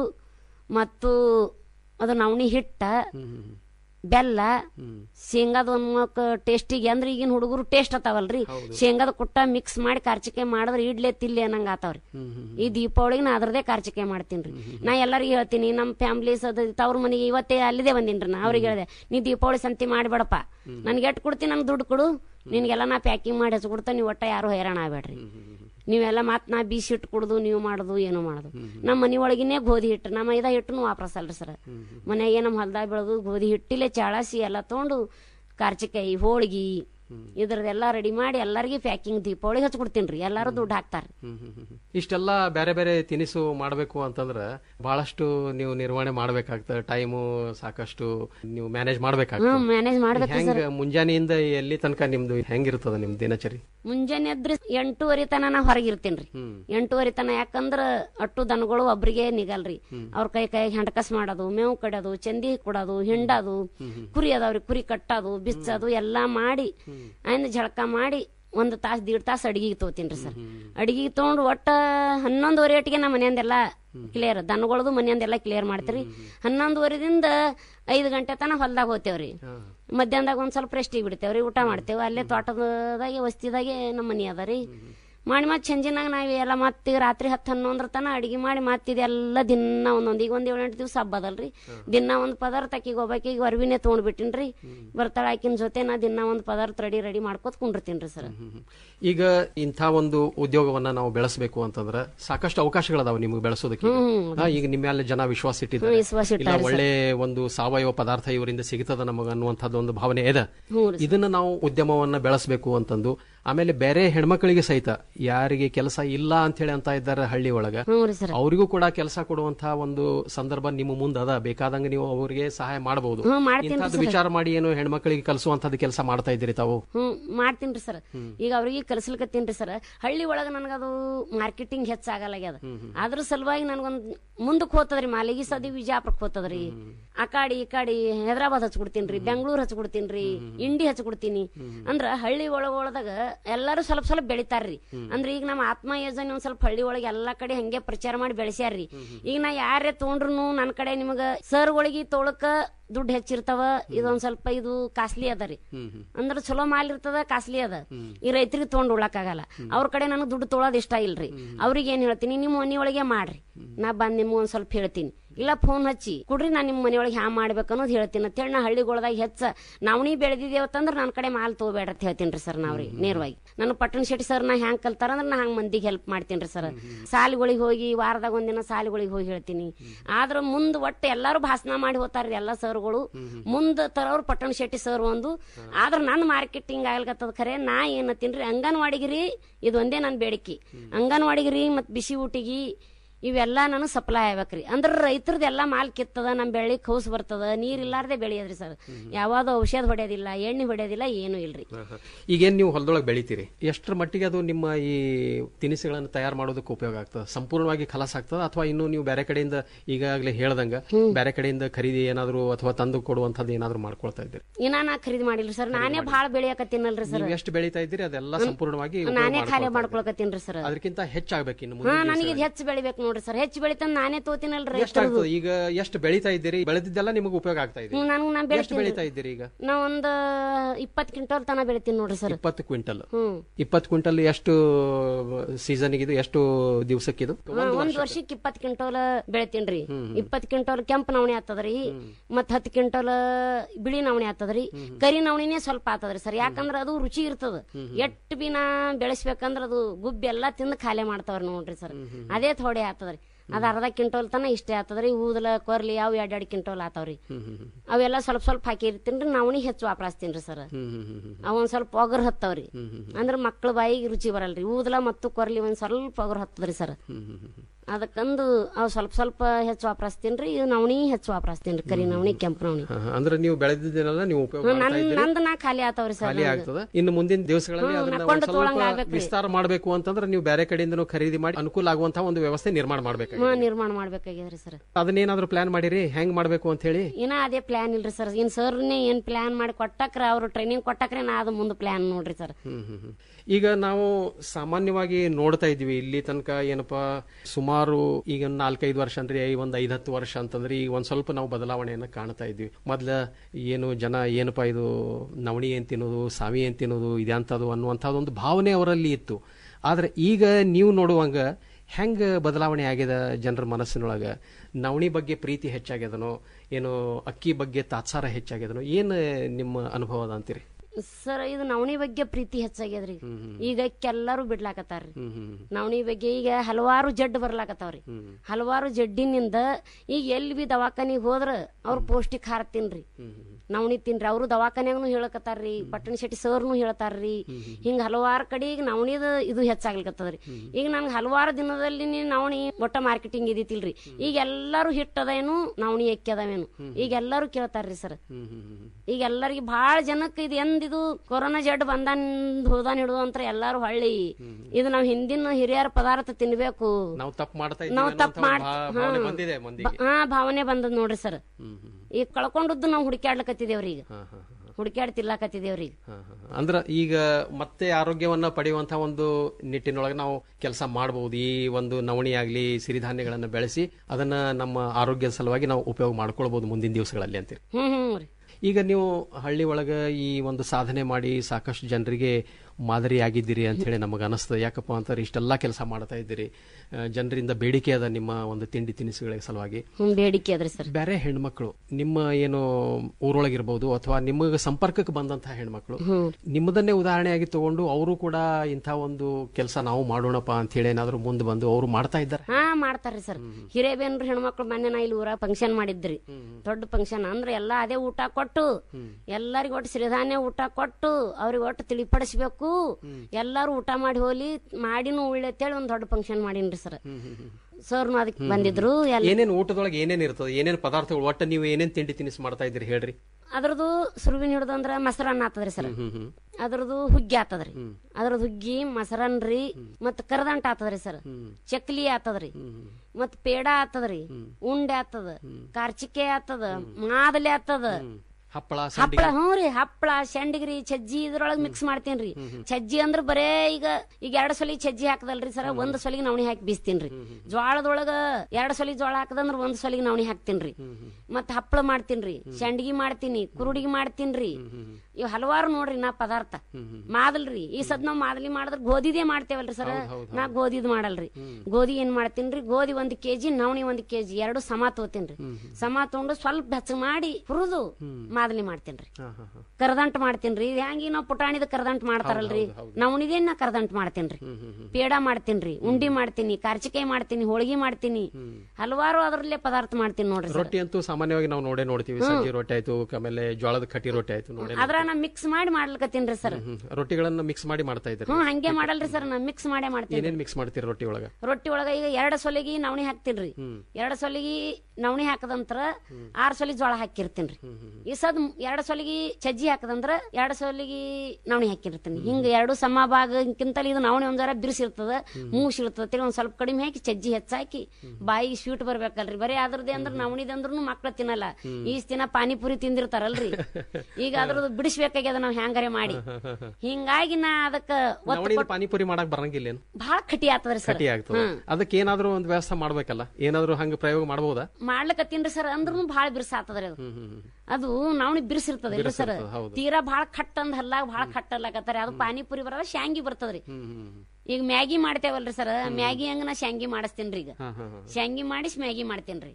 ಮತ್ತು ಅದು ನವಣಿ ಹಿಟ್ಟ ಬೆಲ್ಲ ಶೇಂಗಾದ ಒಂದ್ ಟೇಸ್ಟಿಗೆ ಅಂದ್ರೆ ಈಗಿನ ಹುಡುಗರು ಟೇಸ್ಟ್ ಅತ್ತಾವಲ್ರಿ ಶೇಂಗಾದ ಕುಟ್ಟ ಮಿಕ್ಸ್ ಮಾಡಿ ಕಾರ್ಚಿಕಾಯಿ ಮಾಡಿದ್ರೆ ಇಡ್ಲೆ ತಿಲ್ಲಿ ಅನ್ನಂಗ ಆತಾವ್ರಿ ಈ ದೀಪಾವಳಿಗೆ ನಾ ಅದ್ರದೇ ಕಾರ್ಚಿಕಾಯಿ ಮಾಡ್ತೀನಿ ನಾ ಎಲ್ಲರಿಗೂ ಹೇಳ್ತೀನಿ ನಮ್ಮ ಫ್ಯಾಮಿಲೀಸ್ ಅದ ತವ್ರ ಮನೆಗೆ ಇವತ್ತೇ ಅಲ್ಲಿದೆ ಬಂದಿನ್ರಿ ನಾ ಅವ್ರಿಗೆ ಹೇಳಿದೆ ನೀ ದೀಪಾವಳಿ ಸಂತಿ ಮಾಡಿಬೇಡಪ್ಪ ನನ್ಗೆ ಎಟ್ ಕೊಡ್ತೀನಿ ನಂಗೆ ದುಡ್ಡು ಕೊಡು ನಿನ್ಗೆಲ್ಲ ನಾ ಪ್ಯಾಕಿಂಗ್ ಮಾಡಿ ಹಚ್ಕೊಡ್ತಾ ನೀವು ಒಟ್ಟ ಯಾರು ಹೈರಾಣ ಆಗ್ಬೇಡ್ರಿ ನೀವೆಲ್ಲ ಮತ್ ನಾ ಬೀಸಿ ಹಿಟ್ಟು ಕುಡ್ದು ನೀವು ಮಾಡುದು ಏನು ಮಾಡುದು ನಮ್ಮ ಮನಿ ಒಳಗಿನೇ ಗೋಧಿ ಹಿಟ್ಟು ನಮ್ಮ ಮೈದಾ ಹಿಟ್ಟನು ವಾಪರಸಲ್ರಿ ಸರ್ ಮನೆಗೆ ನಮ್ಮ ಹೊಲ್ದಾಗ ಬೆಳೆದು ಗೋಧಿ ಹಿಟ್ಟಿಲೆ ಚಾಳಸಿ ಎಲ್ಲ ತೊಗೊಂಡು ಕಾರ್ಚಿಕಾಯಿ ಹೋಳ್ಗಿ ಇದ್ರದೆಲ್ಲ ರೆಡಿ ಮಾಡಿ ಎಲ್ಲರಿಗೂ ಪ್ಯಾಕಿಂಗ್ ದೀಪಾವಳಿ ಹಚ್ಕೊಡ್ತೀನಿ ರೀ ಎಲ್ಲಾರು ದುಡ್ಡು ಹಾಕ್ತಾರ ಹ್ಮ್ ಹ್ಮ್ ಹ್ಮ್ ಹ್ಮ್. ಇಷ್ಟೆಲ್ಲ ಬೇರೆ ಬೇರೆ ತಿನಿಸು ಮಾಡಬೇಕು ಅಂತಂದ್ರ ಬಹಳಷ್ಟು ನೀವು ನಿರ್ವಹಣೆ ಮಾಡ್ಬೇಕಾಗ್ತದೆ ಟೈಮು ಸಾಕಷ್ಟು ನೀವು ಮ್ಯಾನೇಜ್ ಮಾಡ್ಬೇಕಾಗ್ತದೆ ಹ್ಮ್, manage ಮಾಡ್ಬೇಕು ಹೆಂಗ sir. ಮುಂಜಾನೆಯಿಂದ ಎಲ್ಲಿ ತನಕ ನಿಮ್ದು ಹೆಂಗಿರ್ತದ ನಿಮ್ ದಿನಚರಿ ಮುಂಜಾನೆ ಎದ್ರಿ ಎಂಟೂವರೆ ತನ ನಾ ಹೊರಗಿರ್ತೀನಿ ಎಂಟೂವರೆ ತನ ಯಾಕಂದ್ರ ಅಟ್ಟು ದನಗಳು ಒಬ್ರಿಗೆ ನಿಗಲ್ರಿ ಅವ್ರ ಕೈ ಕೈ ಹೆಂಡಕಸ್ ಮಾಡೋದು ಮೇವು ಕಡಿಯೋದು ಚಂದಿ ಕೊಡೋದು ಹಿಂಡೋದು ಕುರಿ ಅದಾವ್ರಿ ಕುರಿ ಕಟ್ಟೋದು ಬಿಚ್ಚೋದು ಎಲ್ಲಾ ಮಾಡಿ ಆಯ್ನ ಜಳಕ ಮಾಡಿ ಒಂದು ತಾಸು ದೀಡ್ ತಾಸು ಅಡಿಗೆಗೆ ತಗೋತೀನಿ ಸರ್ ಅಡಿಗೆಗೆ ತಗೊಂಡು ಒಟ್ಟ ಹನ್ನೊಂದುವರೆ ಒಟ್ಟಿಗೆ ನಮ್ಮ ಮನೆಯಂದೆಲ್ಲ ಕ್ಲಿಯರ್ ದನಗಳದು ಮನೆಯಂದೆಲ್ಲ ಕ್ಲಿಯರ್ ಮಾಡ್ತೀರಿ ಹನ್ನೊಂದುವರೆದಿಂದ ಐದು ಗಂಟೆ ತನ ಹೊಲ್ದಾಗ ಹೋಗ್ತೇವ್ರಿ ಮಧ್ಯಾಹ್ನದಾಗ ಒಂದ್ ಸ್ವಲ್ಪ ರೆಸ್ಟಿಗೆ ಬಿಡ್ತೇವ್ರಿ ಊಟ ಮಾಡ್ತೇವೆ ಅಲ್ಲೇ ತೋಟದಾಗೆ ವಸ್ತಿದಾಗೆ ನಮ್ಮ ಮನಿ ಅದ ರೀ ಮಾಡಿ ಮತ್ತೆ ಸಂಜಿನಾಗ ನಾವ್ ಎಲ್ಲ ಮತ್ತೆ ರಾತ್ರಿ ಹತ್ತು ಹನ್ನೊಂದ್ರ ತನ ಅಡಿಗೆ ಮಾಡಿ ಮತ್ತಿದೆಲ್ಲ ದಿನ ಒಂದೊಂದು ಈಗ ಒಂದ್ ಏಳು ಎಂಟು ದಿವಸ ಹಬ್ಬ ಅದಲ್ರಿ ದಿನ ಒಂದ್ ಪದಾರ್ಥ ಆಕಿಗೆ ಒಬ್ಬಾಕಿಗೆ ಅರ್ವಿನೇ ತೊಗೊಂಡ್ ಬಿಟ್ಟಿನ್ರಿ ಬರ್ತಾಳ ಆಕಿನ ಜೊತೆ ನಾ ದಿನ ಒಂದ್ ಪದಾರ್ಥ ರೆಡಿ ರೆಡಿ ಮಾಡ್ಕೊತ ಕುಂಡಿರ್ತೀನಿ ಸರ್ ಈಗ ಇಂಥ ಒಂದು ಉದ್ಯೋಗವನ್ನ ನಾವು ಬೆಳೆಸಬೇಕು ಅಂತಂದ್ರ ಸಾಕಷ್ಟು ಅವಕಾಶಗಳದಾವ ನಿಮ್ಗೆ ಬೆಳೆಸೋದಕ್ಕೆ ಈಗ. ಹ್ಮ್, ಹಾ, ಈಗ ನಿಮ್ಮ ಮೇಲೆ ಜನ ವಿಶ್ವಾಸ ಇಟ್ಟಿದ್ದಾರೆ ಹ್ಮ್, ವಿಶ್ವಾಸ ಇಲ್ಲ ಇಟ್ಟಾರೆ ಒಳ್ಳೆ ಒಂದು ಸಾವಯವ ಪದಾರ್ಥ ಇವರಿಂದ ಸಿಗ್ತದ ನಮಗ ಅನ್ನುವಂಥದ್ದು ಒಂದು ಭಾವನೆ ಇದೆ ಹ್ಞೂ ರೀ ಇದನ್ನ ನಾವು ಉದ್ಯಮವನ್ನ ಬೆಳೆಸಬೇಕು ಅಂತಂದು ಆಮೇಲೆ ಬೇರೆ ಹೆಣ್ಮಕ್ಳಿಗೆ ಸಹಿತ ಯಾರಿಗೆ ಕೆಲಸ ಇಲ್ಲ ಅಂತ ಹೇಳಿ ಅಂತ ಇದ್ದಾರೆ ಹಳ್ಳಿ ಒಳಗ ಹ್ಞೂ ರೀ ಸರ್ ಅವರಿಗೂ ಕೂಡ ಕೆಲಸ ಕೊಡುವಂತಹ ಒಂದು ಸಂದರ್ಭ ನಿಮ್ಮ ಮುಂದೆ ಅದ ಬೇಕಾದಂಗ ನೀವು ಅವರಿಗೆ ಸಹಾಯ ಮಾಡಬಹುದು ಹ್ಮ್, ಮಾಡ್ತೀನಿ ಇಂಥದ್ದು ಸರ್. ವಿಚಾರ ಮಾಡಿ ಏನು ಹೆಣ್ಮಕ್ಳಿಗೆ ಕಲಿಸುವಂತದ್ದು ಕೆಲಸ ಮಾಡ್ತಾ ಇದ್ದೀರಿ ತಾವು ಹ್ಮ್ ಮಾಡ್ತೀನ್ರಿ ಸರ್ ಈಗ ಅವ್ರಿಗೆ ಕಲಿಸ್ಲಿಕತ್ತೀನ್ರಿ ಸರ್ ಹಳ್ಳಿ ಒಳಗ ನನಗದು ಮಾರ್ಕೆಟಿಂಗ್ ಹೆಚ್ಚಾಗಲ್ಲಾಗ್ಯದ ಅದ್ರ ಸಲುವಾಗಿ ನನಗೊಂದ್ ಮುಂದಕ್ಕೆ ಹೋತದ್ರಿ ಮಾಲಿಗಿ ಸದಿ ವಿಜಾಪುರಕ್ಕೆ ಹೋತದ್ರಿ ಆ ಕಾಡಿ ಈ ಕಾಡಿ ಹೈದರಾಬಾದ್ ಹಚ್ಕೊಡ್ತೀನ್ರಿ ಬೆಂಗಳೂರು ಹಚ್ಕೊಡ್ತೀನ್ರಿ ಇಂಡಿ ಹಚ್ಕೊಡ್ತೀನಿ ಅಂದ್ರ ಹಳ್ಳಿ ಒಳಗ ಒಳದಾಗ ಎಲ್ಲಾರು ಸ್ವಲ್ಪ ಸ್ವಲ್ಪ ಬೆಳಿತಾರ್ರಿ ಅಂದ್ರೆ ಈಗ ನಮ್ಮ ಆತ್ಮ ಯೋಜನೆ ಒಂದ್ ಸ್ವಲ್ಪ ಹಳ್ಳಿ ಒಳಗೆ ಎಲ್ಲಾ ಕಡೆ ಹಂಗೆ ಪ್ರಚಾರ ಮಾಡಿ ಬೆಳೆಸ್ಯಾರ್ರಿ ಈಗ ನಾ ಯಾರೇ ತೊಗೊಂಡ್ರು ನನ್ನ ಕಡೆ ನಿಮಗ ಸರ್ಗಳಿಗೆ ತೊಳಕ ದುಡ್ಡು ಹೆಚ್ಚಿರ್ತಾವ ಇದೊಂದ್ ಸ್ವಲ್ಪ ಇದು ಕಾಸ್ಟ್ಲಿ ಅದ ರೀ ಅಂದ್ರ ಚಲೋ ಮಾಲ್ ಇರ್ತದ ಕಾಸ್ಟ್ಲಿ ಅದ ಈ ರೈತರಿಗೆ ತೊಗೊಂಡ್ ಉಳಕ್ಕಾಗಲ್ಲ ಅವ್ರ ಕಡೆ ನನಗೆ ದುಡ್ಡು ತೊಳೋದ್ ಇಷ್ಟ ಇಲ್ರಿ ಅವ್ರಿಗೆ ಏನ್ ಹೇಳ್ತೀನಿ ನಿಮ್ಮ ಮನಿ ಒಳಗೆ ಮಾಡ್ರಿ ನಾ ಬಂದ್ ನಿಮ್ಗೆ ಒಂದ್ ಸ್ವಲ್ಪ ಹೇಳ್ತೀನಿ ಇಲ್ಲ ಫೋನ್ ಹಚ್ಚಿ ಕುಡ್ರಿ ನಾ ನಿಮ್ಮ ಮನೆಯೊಳಗೆ ಹ್ಯಾ ಮಾಡ್ಬೇಕು ಅನ್ನೋದು ಹೇಳ್ತೀನಿ ಅಂತೇಳಿ ನಾ ಹಳ್ಳಿಗೊಳದಾಗ ಹೆಚ್ಚ ನಾವಣಿ ಬೆಳೆದಿದ್ದೇವತ್ತಂದ್ರ ನನ್ನ ಕಡೆ ಮಾಲ್ ತಗೋಬೇಡ್ರಿ ಅಂತ ಹೇಳ್ತೀನಿ ಸರ್ ನಾವ್ರಿ ನೇರವಾಗಿ ನಾನು ಪಟ್ಟಣ ಶೆಟ್ಟಿ ಸರ್ ನಾ ಹ್ಯಾಂಗ್ ಕಲ್ತಾರ ಅಂದ್ರೆ ನಾ ಹಂಗ್ ಮಂದಿಗೆ ಹೆಲ್ಪ್ ಮಾಡ್ತೀನಿ ಸರ್ ಸಾಲಿಗಳಿಗೆ ಹೋಗಿ ವಾರದಾಗ ಒಂದಿನ ಸಾಲಿಗಳಿಗೆ ಹೋಗಿ ಹೇಳ್ತೀನಿ ಆದ್ರ ಮುಂದ್ ಒಟ್ಟು ಎಲ್ಲಾರು ಭಾಷಣ ಮಾಡಿ ಹೋಗ್ತಾರ್ರಿ ಎಲ್ಲಾ ಸರ್ಗಳು ಮುಂದ್ ತರೋರು ಪಟ್ಟಣ ಶೆಟ್ಟಿ ಸರ್ ಒಂದು ಆದ್ರ ನನ್ನ ಮಾರ್ಕೆಟಿಂಗ್ ಆಗ್ಲಿಕತ್ತದ ಖರೆ ನಾ ಏನತ್ತೀನ್ರಿ ಅಂಗನವಾಡಿಗೆ ರೀ ಇದು ಒಂದೇ ನನ್ನ ಬೇಡಿಕೆ ಅಂಗನವಾಡಿಗೆ ರೀ ಮತ್ ಬಿಸಿ ಊಟಿಗೆ ಇವೆಲ್ಲ ನನಗೆ ಸಪ್ಲೈ ಆಗ್ಬೇಕ್ರಿ ಅಂದ್ರ ರೈತರದ್ದು ಎಲ್ಲಾ ಮಾಲ್ ಕಿತ್ತದ ನಮ್ ಬೆಳಿ ಕೌಸ್ ಬರ್ತದ ನೀರ್ ಇಲ್ಲಾರ್ದೆ ಬೆಳೆಯದ್ರಿ ಸರ್ ಯಾವ್ದು ಔಷಧ ಹೊಡೆಯೋದಿಲ್ಲ ಎಣ್ಣೆ ಹೊಡೆಯೋದಿಲ್ಲ ಏನು ಇಲ್ರಿ ಈಗೇನ್ ನೀವು ಹೊಲದೊಳಗೆ ಬೆಳಿತೀರಿ ಎಷ್ಟರ ಮಟ್ಟಿಗೆ ಅದು ನಿಮ್ಮ ಈ ತಿನಿಸುಗಳನ್ನು ತಯಾರು ಮಾಡೋದಕ್ಕೆ ಉಪಯೋಗ ಆಗ್ತದೆ ಸಂಪೂರ್ಣವಾಗಿ ಖಲಾಸ್ ಆಗ್ತದ ಅಥವಾ ಇನ್ನು ನೀವು ಬೇರೆ ಕಡೆಯಿಂದ ಈಗಾಗಲೇ ಹೇಳ್ದಂಗ ಬೇರೆ ಕಡೆಯಿಂದ ಖರೀದಿ ಏನಾದ್ರು ಅಥವಾ ತಂದು ಕೊಡುವಂತದ್ದು ಏನಾದ್ರು ಮಾಡ್ಕೊಳ್ತಾ ಇದ್ದೀರಿ ಇನ್ನ ನಾ ಖರೀದಿ ಮಾಡಿಲ್ರಿ ಸರ್ ನಾನೇ ಭಾಳ ಬೆಳೆಯಕತ್ತೀನಲ್ರಿ ಸರ್ ನೀವು ಎಷ್ಟು ಬೆಳೀತಾ ಇದ್ದೀರಿ ಅದೆಲ್ಲ ಸಂಪೂರ್ಣವಾಗಿ ಉಪಯೋಗ ನಾನೇ ಖಾಲಿ ಮಾಡ್ಕೊಳ್ತಾ ಮಾಡ್ಕೊಳಕತ್ತೀನ್ರಿ ಸರ್ ಇದ್ದೀರಿ. ಅದಕ್ಕಿಂತ ಹೆಚ್ಚಾಗ್ಬೇಕು ಇನ್ನು ಹಾ ಮುಂದಿನ ನನಗೆ ಇದು ದಿವಸಗಳಲ್ಲಿ. ಹೆಚ್ಚು ಬೆಳಿಬೇಕು ನೋಡ್ರಿ ಸರ್ ಹೆಚ್ಚು ಬೆಳಿತಂದ್ ನಾನೇ ತೋತಿನಲ್ರಿ ಎಷ್ಟಾಗ್ತದೆ ಈಗ ಎಷ್ಟು ಬೆಳೀತಾ ಇದ್ದೀರಿ ಬೆಳೆದಿದ್ದೆಲ್ಲ ನಿಮಗೆ ಉಪಯೋಗ ಆಗ್ತಾ ಇದೆ ಹ್ಮ್, ನನ್ಗ್ ನಾನ್ ಎಷ್ಟು ಬೆಳಿತೀನಿ. ಬೆಳೀತಾ ಇದ್ದೀರಿ ಈಗ ನಾ ಒಂದ್ ಇಪ್ಪತ್ ಕ್ವಿಂಟಲ್ ತನ ಬೆಳಿತೀನಿ ನೋಡ್ರಿ ಸರ್ ಇಪ್ಪತ್ತು ಕ್ವಿಂಟಲ್ ಹ್ಮ್ ಇಪ್ಪತ್ತು ಕ್ವಿಂಟಲ್ ಎಷ್ಟು ಸೀಸನ್ ಇದು ಎಷ್ಟು ದಿವಸಕ್ಕಿದು ಹಾ, ಒಂದ್ ವರ್ಷಕ್ಕೆ ಇಪ್ಪತ್ ಕ್ವಿಂಟಲ್ ಬೆಳಿತೀನ್ರಿ ಇಪ್ಪತ್ ಕ್ವಿಂಟಲ್ ಕೆಂಪ್ ನವಣಿ ಆಗ್ತದ್ರಿ ಮತ್ ಹತ್ತು ಕ್ವಿಂಟಲ್ ಬಿಳಿ ನವಣಿ ಆಗ್ತದ್ರಿ ಕರಿ ನವಣಿನೇ ಸ್ವಲ್ಪ ಆಗ್ತದ್ರಿ ಸರ್ ಯಾಕಂದ್ರ ಅದು ರುಚಿ ಇರ್ತದ ಎಷ್ಟ್ ಬಿ ನಾ ಬೆಳೆಸ್ಬೇಕಂದ್ರ ಅದು ಗುಬ್ಬಿ ಎಲ್ಲಾ ತಿಂದು ಖಾಲಿ ಮಾಡ್ತಾವ್ರಿ ನೋಡ್ರಿ ಸರ್ ಅದೇ ಥೋಡೆ ಆಗ್ತದ್ರಿ ಅದ ಅರ್ಧ ಕ್ವಿಂಟಲ್ ತನ ಇಷ್ಟೇ ಆಗ್ತದ್ರಿ ಊದಲ ಕೊರ್ಲಿ ಅವು ಎರಡ್ ಎರಡ್ ಕ್ವಿಂಟಲ್ ಆತಾವ್ರಿ ಅವೆಲ್ಲ ಸ್ವಲ್ಪ ಸ್ವಲ್ಪ ಹಾಕಿರ್ತೀನ್ರಿ ನವಣಿ ಹೆಚ್ಚು ವಾಪರಾಸ್ತೀನ್ರಿ ಸರ್ ಅವೊಂದ್ ಸ್ವಲ್ಪ ಒಗರ್ ಹತ್ತವ್ರಿ ಅಂದ್ರ ಮಕ್ಳ ಬಾಯಿಗೆ ರುಚಿ ಬರಲ್ರಿ ಊದಲ ಮತ್ತು ಕೊರ್ಲಿ ಒಂದ್ ಸ್ವಲ್ಪ ಒಗರ್ ಹತ್ತದ್ರಿ ಸರ್ ಅದಕ್ಕಂದು ಅವ್ ಸ್ವಲ್ಪ ಸ್ವಲ್ಪ ಹೆಚ್ಚು ವಾಪರಾಸ್ತೀನ್ರಿ ಇವ್ ನವಣಿ ಹೆಚ್ಚು ವಾಪರಾಸ್ತೀನ್ರಿ ಕರಿ ನವಣಿ ಕೆಂಪು ನವಣಿ ಹಾ, ಹಾ. ಅಂದ್ರೆ ನೀವು ಬೆಳೆದಿದ್ದನ್ನೆಲ್ಲ ನೀವು ಉಪಯೋಗ ಮಾಡ್ತಾ ನನ್ ಇದ್ದೀರಿ ನಂದ್ ನಾ ಖಾಲಿ ಆತಾವ್ರಿ ಸರ್ ಖಾಲಿ ಆಗ್ತದ ಇನ್ನು ಮುಂದಿನ ದಿವಸಗಳಲ್ಲಿ ಹ್ಮ್, ಅದನ್ನ ನಕ್ಕೊಂಡು ಒಂದ್ ಸ್ವಲ್ಪ ತೊಗೊಳಂಗ್ ಆಗ್ಬೇಕ್ರಿ. ವಿಸ್ತಾರ ಮಾಡಬೇಕು ಅಂತಂದ್ರೆ ನೀವು ಬೇರೆ ಕಡೆಯಿಂದನೂ ಖರೀದಿ ಮಾಡಿ ಅನುಕೂಲ ಆಗುವಂತಹ ಒಂದು ವ್ಯವಸ್ಥೆ ನಿರ್ಮಾಣ ಮಾಡ್ಬೇಕು ಹ್ಮ್, ನಿರ್ಮಾಣ ಮಾಡ್ಬೇಕಾಗ್ಯದ್ರಿ ಸರ್ ಅದನ್ನೇನಾದ್ರೂ ಪ್ಲಾನ್ ಮಾಡಿರಿ ಹೆಂಗ್ ಮಾಡ್ಬೇಕು ಅಂತ ಹೇಳಿ ಇನ್ನ ಅದೇ ಪ್ಲಾನ್ ಇಲ್ರಿ ಸರ್ ಇನ್ ಸರ್ನೇ ಏನ್ ಪ್ಲಾನ್ ಮಾಡಿ ಕೊಟ್ಟಾಕ್ರ ಅವ್ರು ಟ್ರೈನಿಂಗ್ ಕೊಟ್ಟಾಕ್ರೆ ನಾ ಅದು ಮುಂದೆ ಪ್ಲಾನ್ ನೋಡ್ರಿ ಸರ್ ಹ್ಮ್ ಹ್ಮ್ ಹ್ಮ್. ಈಗ ನಾವು ಸಾಮಾನ್ಯವಾಗಿ ನೋಡ್ತಾ ಇದ್ವಿ ಇಲ್ಲಿ ತನಕ ಏನಪ್ಪಾ ಸುಮಾರು ಈಗ ಒಂದ್ ನಾಲ್ಕೈದು ವರ್ಷ ಅಂದ್ರೆ ಒಂದ್ ಐದ್ ಹತ್ತು ವರ್ಷ ಅಂತಂದ್ರೆ ಈಗ ಒಂದ್ ಸ್ವಲ್ಪ ನಾವು ಬದಲಾವಣೆಯನ್ನ ಕಾಣ್ತಾ ಇದ್ವಿ ಮೊದ್ಲ ಏನು ಜನ ಏನಪ್ಪಾ ಇದು ನವಣಿ ಏನ್ ತಿನ್ನೋದು ಸಾವಿ ಏನ್ ತಿನ್ನೋದು ಇದಂತದು ಅನ್ನುವಂಥದ್ದು ಒಂದು ಭಾವನೆ ಅವರಲ್ಲಿ ಇತ್ತು ಆದ್ರೆ ಈಗ ನೀವು ನೋಡುವಂಗ ಹೆಂಗ ಬದಲಾವಣೆ ಆಗ್ಯದ ಜನರ ಮನಸ್ಸಿನೊಳಗ ನವಣಿ ಬಗ್ಗೆ ಪ್ರೀತಿ ಹೆಚ್ಚಾಗ್ಯದನೋ ಏನು ಅಕ್ಕಿ ಬಗ್ಗೆ ತಾತ್ಸಾರ ಹೆಚ್ಚಾಗ್ಯದನೋ ಏನ್ ನಿಮ್ಮ ಅನುಭವ ಅದ ಅಂತೀರಿ ಸರ್ ಇದು ನವಣಿ ಬಗ್ಗೆ ಪ್ರೀತಿ ಹೆಚ್ಚಾಗ್ಯದ್ರಿ ಈಗ ಎಲ್ಲಾರು ಬಿಡ್ಲಾಕತ್ತಾರ್ರಿ ನವಣಿ ಬಗ್ಗೆ ಈಗ ಹಲವಾರು ಜಡ್ ಬರ್ಲಾಕತ್ತಾವ್ರಿ ಹಲವಾರು ಜಡ್ಡಿನಿಂದ ಈಗ ಎಲ್ಲಿ ಬಿ ದವಾಖಾನಿಗೆ ಹೋದ್ರ ಅವ್ರ ಪೌಷ್ಟಿಕ ಆಹಾರ ತಿನ್ರಿ ನವಣಿ ತಿನ್ರಿ ಅವರು ದವಾಖಾನ್ಯಾಗನು ಹೇಳಕತ್ತಾರ್ರಿ ಪಟ್ಟಣ ಶೆಟ್ಟಿ ಸರ್ನು ಹೇಳ್ತಾರ್ರಿ ಹಿಂಗ ಹಲವಾರು ಕಡೆಗೆ ನವಣಿದ ಇದು ಹೆಚ್ಚಾಗ್ಲಿಕತ್ತದ್ರಿ ಈಗ ನನ್ಗೆ ಹಲವಾರು ದಿನದಲ್ಲಿ ನವಣಿ ಒಟ್ಟ ಮಾರ್ಕೆಟಿಂಗ್ ಇದೈತಿಲ್ರಿ ಈಗ ಎಲ್ಲಾರು ಹಿಟ್ ಅದೇನು ನವಣಿ ಎಕ್ಕಿ ಅದಾವೇನು ಈಗ ಎಲ್ಲಾರು ಕೇಳ್ತಾರ್ರಿ ಸರ್ ಈಗ ಎಲ್ಲರಿಗೆ ಬಹಳ ಜನಕ್ಕೆ ಇದು ಎಂದಿದು ಕೊರೋನಾ ಜಡ್ ಬಂದಾನ್ ಹೋದಾನ್ ಹಿಡಿದು ಅಂತ ಎಲ್ಲಾರು ಹೊಳ್ಳಿ ಇದು ನಾವ್ ಹಿಂದಿನ ಹಿರಿಯರ ಪದಾರ್ಥ ತಿನ್ಬೇಕು ನಾವು ತಪ್ಪು ಮಾಡ್ತಾ ನಾವ್ ಇದ್ದೀವಿ ತಪ್ಪು ಮಾಡ್ ಭಾವನೆ ಬಂದಿದೆ ಮಂದಿಗೆ ಹಾ ಭಾವನೆ ಬಂದದ್ ನೋಡ್ರಿ ಸರ್ ಈಗ ಕಳ್ಕೊಂಡದ್ದು ನಾವು ಹುಡುಕ್ಯಾಡ್ಲಕತ್ತಿದೇವ್ರಿ ಈಗ ಹುಡುಕ್ಯಾಡ್ ತಿರ್ಲಾಕತ್ತಿದೇವ್ರಿ ಈಗ ಅಂದ್ರ ಈಗ ಮತ್ತೆ ಆರೋಗ್ಯವನ್ನ ಪಡೆಯುವಂತಹ ಒಂದು ನಿಟ್ಟಿನೊಳಗೆ ನಾವು ಕೆಲಸ ಮಾಡಬಹುದು ಈ ಒಂದು ನವಣಿ ಆಗ್ಲಿ ಸಿರಿಧಾನ್ಯಗಳನ್ನ ಬೆಳೆಸಿ ಅದನ್ನ ನಮ್ಮ ಆರೋಗ್ಯದ ಸಲುವಾಗಿ ನಾವು ಉಪಯೋಗ ಮಾಡ್ಕೊಳ್ಬಹುದು ಮುಂದಿನ ದಿವಸಗಳಲ್ಲಿ ಅಂತೀರಿ ಹ್ಮ್ ಹ್ಮ್ ರೀ ಈಗ ನೀವು ಹಳ್ಳಿ ಒಳಗ ಈ ಒಂದು ಸಾಧನೆ ಮಾಡಿ ಸಾಕಷ್ಟು ಜನರಿಗೆ ಮಾದರಿ ಆಗಿದ್ದೀರಿ ಅಂತ ಹೇಳಿ ನಮಗೆ ಅನಿಸ್ತದೆ ಯಾಕಪ್ಪ ಅಂತಾರೆ ಇಷ್ಟೆಲ್ಲ ಕೆಲಸ ಮಾಡ್ತಾ ಇದ್ದೀರಿ ಆ, ಜನರಿಂದ ಬೇಡಿಕೆ ಅದ ನಿಮ್ಮ ಒಂದು ತಿಂಡಿ ತಿನಿಸುಗಳ ಸಲುವಾಗಿ ಹ್ಮ್ ಬೇಡಿಕೆ ಅದ್ರಿ ಸರ್ ಬೇರೆ ಹೆಣ್ಮಕ್ಳು ನಿಮ್ಮ ಏನು ಊರೊಳಗಿರ್ಬೋದು ಅಥವಾ ನಿಮಗೆ ಸಂಪರ್ಕಕ್ಕೆ ಬಂದಂತಹ ಹೆಣ್ಮಕ್ಳು ನಿಮ್ಮದನ್ನೇ ಉದಾಹರಣೆಯಾಗಿ ತಗೊಂಡು ಅವರು ಕೂಡ ಇಂಥ ಒಂದು ಕೆಲಸ ನಾವು ಮಾಡೋಣಪ್ಪ ಅಂತ ಹೇಳಿ ಏನಾದ್ರು ಮುಂದೆ ಬಂದು ಅವರು ಮಾಡ್ತಾ ಇದ್ದಾರೆ ಹಾ ಮಾಡ್ತಾರ್ರಿ ಸರ್ ಹಿರೇಬೇನ್ರು ಹೆಣ್ಮಕ್ಳು ಮೊನ್ನೆ ನಾ ಇಲ್ಲಿ ಊರಾಗ ಫಂಕ್ಷನ್ ಮಾಡಿದ್ರಿ ದೊಡ್ಡ ಫಂಕ್ಷನ್ ಅಂದ್ರೆ ಎಲ್ಲಾ ಅದೇ ಊಟ ಕೊಟ್ಟು ಎಲ್ಲರಿಗೂ ಒಟ್ಟು ಸಿರಿಧಾನ್ಯ ಊಟ ಕೊಟ್ಟು ಅವ್ರಿಗೆ ಒಟ್ಟು ತಿಳಿಪಡಿಸ್ಬೇಕು ಎಲ್ಲಾರು ಊಟ ಮಾಡಿ ಹೋಲಿ ಮಾಡಿನೂ ಉಳ್ಳೆ ಅಂತೇಳಿ ಒಂದ್ ದೊಡ್ಡ ಫಂಕ್ಷನ್ ಮಾಡೀನ್ರಿ ಸರ್ ಸರ್ನು ಅದಕ್ಕೆ ಬಂದಿದ್ರು ಎಲ್ಲ ಏನೇನು ಊಟದೊಳಗೆ ಏನೇನ್ ಇರ್ತದೆ ಏನೇನು ಪದಾರ್ಥಗಳು ಒಟ್ಟು ನೀವು ಏನೇನ್ ತಿಂಡಿ ತಿನಿಸು ಮಾಡ್ತಾ ಇದ್ದೀರಿ ಹೇಳ್ರಿ ಅದ್ರದ್ದು ಸುರುವಿನ ಹಿಡ್ದು ಅಂದ್ರ ಮೊಸರನ್ನ ಆತದ್ರಿ ಸರ್ ಹ್ಮ್ ಹ್ಮ್ ಅದ್ರದ್ದು ಹುಗ್ಗಿ ಆತದ್ರಿ ಅದ್ರದ್ದು ಹುಗ್ಗಿ ಮೊಸರನ್ ರೀ ಮತ್ ಕರದಂಟ ಆತದ್ರಿ ಸರ್ ಚಕ್ಲಿ ಆತದ್ರಿ ಮತ್ ಪೇಡ ಆತದ್ರಿ ಉಂಡೆ ಆತದ ಕಾರ್ಚಿಕೆ ಆತದ ಮಾದಲಿ ಆತದ ಹಪ್ಪಳ ಹಪ್ಪಳ ಹ್ಞೂ ರೀ ಹಪ್ಪಳ ಸಂಡಿಗ್ರಿ ಚಜ್ಜಿ ಇದ್ರೊಳಗ್ ಮಿಕ್ಸ್ ಮಾಡ್ತೇನ್ರಿ ಚಜ್ಜಿ ಅಂದ್ರ ಬರೇ ಈಗ ಈಗ ಎರಡ್ ಸಲ ಚಜ್ಜಿ ಹಾಕದಲ್ರಿ ಸರ್ ಒಂದ್ ಸಲಿಗೆ ನವಣಿ ಹಾಕಿ ಬೀಸ್ತೀನ್ರಿ ಜ್ವಾಳದೊಳಗ ಎರಡ್ ಸಲ ಜ್ವಾಳ ಹಾಕದಂದ್ರ ಒಂದ್ ಸಲಿಗೆ ನವಣಿ ಹಾಕ್ತೀನ್ರಿ ಮತ್ ಹಪ್ಪಳ ಮಾಡ್ತೀನ್ರಿ ಸಂಡಿಗೆ ಮಾಡ್ತೀನಿ ಕುರುಡಿಗೆ ಮಾಡ್ತೀನ್ರಿ ಇವ್ ಹಲವಾರು ನೋಡ್ರಿ ನಾ ಪದಾರ್ಥ ಮಾದಲ್ರಿ ಈ ಸದ್ ನಾವ್ ಮಾದಲಿ ಮಾಡಿದ್ರ ಗೋಧಿದೇ ಮಾಡ್ತೇವಲ್ರಿ ಸರ್ ನಾ ಗೋಧಿದ್ ಮಾಡಲ್ರಿ ಗೋಧಿ ಏನ್ ಮಾಡ್ತೀನ್ರಿ ಗೋಧಿ ಒಂದ್ ಕೆಜಿ ನವಣಿ ಒಂದ್ ಕೆಜಿ ಎರಡು ಸಮ ತಗೋತೀನ್ರಿ ಸಮ ತಗೊಂಡು ಸ್ವಲ್ಪ ಬೆಚ್ಚಗ್ ಮಾಡಿ ಹುರಿದು ಮಾದಲಿ ಮಾಡ್ತೀನ್ರಿ ಕರದಂಟ್ ಮಾಡ್ತೀನ್ರಿ ಇದು ಹ್ಯಾಂಗಿ ನಾವ್ ಪುಟಾಣಿದ ಕರದಂಟ್ ಮಾಡ್ತಾರಲ್ರಿ ನವಣಿದೇನ್ ನಾ ಕರದಂಟ್ ಮಾಡ್ತೀನ್ರಿ ಪೇಡ ಮಾಡ್ತೀನ್ರಿ ಉಂಡಿ ಮಾಡ್ತೀನಿ ಕಾರ್ಚಿಕಾಯಿ ಮಾಡ್ತೀನಿ ಹೋಳಿಗೆ ಮಾಡ್ತೀನಿ ಹಲವಾರು ಅದ್ರಲ್ಲೇ ಪದಾರ್ಥ ಮಾಡ್ತೀನಿ ನೋಡ್ರಿ ಸರ್ ರೊಟ್ಟಿ ಅಂತೂ ಸಾಮಾನ್ಯವಾಗಿ ನಾವು ನೋಡೇ ನೋಡ್ತೀವಿ ಸಜ್ಜಿ ರೊಟ್ಟಿ ಆಯ್ತು ಆಮೇಲೆ ಜೋಳದ ಕಟ್ಟಿ ರೊಟ್ಟಿ ಆಯ್ತು ನೋಡೇ ಅದ್ರ ನಾ ಮಿಕ್ಸ್ ಮಾಡಿ ಮಾಡ್ಲಕತ್ತೀನ್ರಿ ಸರ್ ಹ್ಮ್. ರೊಟ್ಟಿಗಳನ್ನ ಮಿಕ್ಸ್ ಮಾಡಿ ಮಾಡ್ತಾ ಇದ್ದಾರೆ ಹ್ಮ್ ಹಂಗೆ ಮಾಡಲ್ರಿ ಸರ್ ನಾ ಮಿಕ್ಸ್ ಮಾಡೇ ಮಾಡ್ತೀನಿ ಏನೇನ್ ಮಿಕ್ಸ್ ಮಾಡ್ತೀರಿ ರೊಟ್ಟಿ ಒಳಗ ರೊಟ್ಟಿ ಒಳಗ ಈಗ ಎರಡ್ ಸೊಲಿಗಿ ನವಣಿ ಹಾಕ್ತೀನ್ರಿ ಎರಡ್ ಸೊಲಿಗಿ ನವಣಿ ಹಾಕದಂತ್ರ ಆರ್ ಸೊಲಿ ಜೋಳ ಹಾಕಿರ್ತೀನ್ರಿ ಈ ಸದ್ ಎರಡ್ ಸೊಲಿಗಿ ಚಜ್ಜಿ ಹಾಕದಂದ್ರ ಎರಡ್ ಸೊಲಿಗಿ ನವಣಿ ಹಾಕಿರ್ತೀನಿ ಹಿಂಗ ಎರಡು ಸಮ ಭಾಗಕ್ಕಿಂತಲೂ ಇದು ನವಣಿ ಒಂದ್ ಜರ ಬಿರ್ಸಿರ್ತದ ಮೂಸ್ ಇರ್ತದ ಒಂದ್ ಸ್ವಲ್ಪ ಕಡಿಮೆ ಹಾಕಿ ಚಜ್ಜಿ ಹೆಚ್ಚಾಕಿ ಬಾಯಿ ಸ್ವೀಟ್ ಬರ್ಬೇಕಲ್ರಿ ಬರೀ ಅದ್ರದ್ದೇ ಅಂದ್ರ ನವಣಿದಂದ್ರೂ ಮಕ್ಳು ತಿನ್ನಲ್ಲ ಈಸ್ ದಿನ ಪಾನಿಪುರಿ ತಿಂದಿರ್ತಾರಲ್ರಿ ಈಗ ಅದ್ರದ್ದು ಬಿಡಿಸ್ಬೇಕಾಗ್ಯದ ನಾವ್ ಹ್ಯಾಂಗಾರೆ ಮಾಡಿ ಹಿಂಗಾಗಿ ನಾ ಅದಕ್ಕ ಒತ್ತು ನವಣಿದ ಪಾನಿಪುರಿ ಮಾಡಕ್ ಬರಂಗಿಲ್ಲ ಏನು ಬಹಳ ಕಟಿ ಆತದ್ರಿ ಸರ್ ಕಟಿ ಆಗ್ತದೆ ಅದಕ್ಕೆ ಏನಾದ್ರೂ ಒಂದು ವ್ಯವಸ್ಥೆ ಮಾಡ್ಬೇಕಲ್ಲ ಏನಾದ್ರೂ ಹಂಗ ಪ್ರಯೋಗ ಮಾಡಬಹುದಾ ಮಾಡ್ಲಕತ್ತೀನ್ರಿ ಸರ್ ಅಂದ್ರೂ ಬಹಳ ಬಿರ್ಸಾತದ್ರಿ ಅದು ಅದು ನವಣಿ ಬಿರ್ಸಿರ್ತದ ಇಲ್ರಿ ಸರ್ ಬಿರ್ಸಿರ್ತದ, ಹೌದು. ತೀರಾ ಬಹಳ ಖಟ್ ಅಂದ್ ಹಲ್ಲಾಗ ಬಹಳ ಖಟ್ ಅಲ್ಲಕತ್ತಾರೆ ಅದು ಪಾನಿಪುರಿ ಬರೋದ ಶಾಂಗಿ ಬರ್ತದ್ರಿ ಈಗ ಮ್ಯಾಗಿ ಮಾಡ್ತೇವಲ್ರಿ ಸರ್ ಮ್ಯಾಗಿ ಹಂಗ ನಾ ಶಾಂಗಿ ಮಾಡಿಸ್ತೇನ್ರಿ ಈಗ ಶಾಂಗಿ ಮಾಡಿಸಿ ಮ್ಯಾಗಿ ಮಾಡ್ತೇನ್ರಿ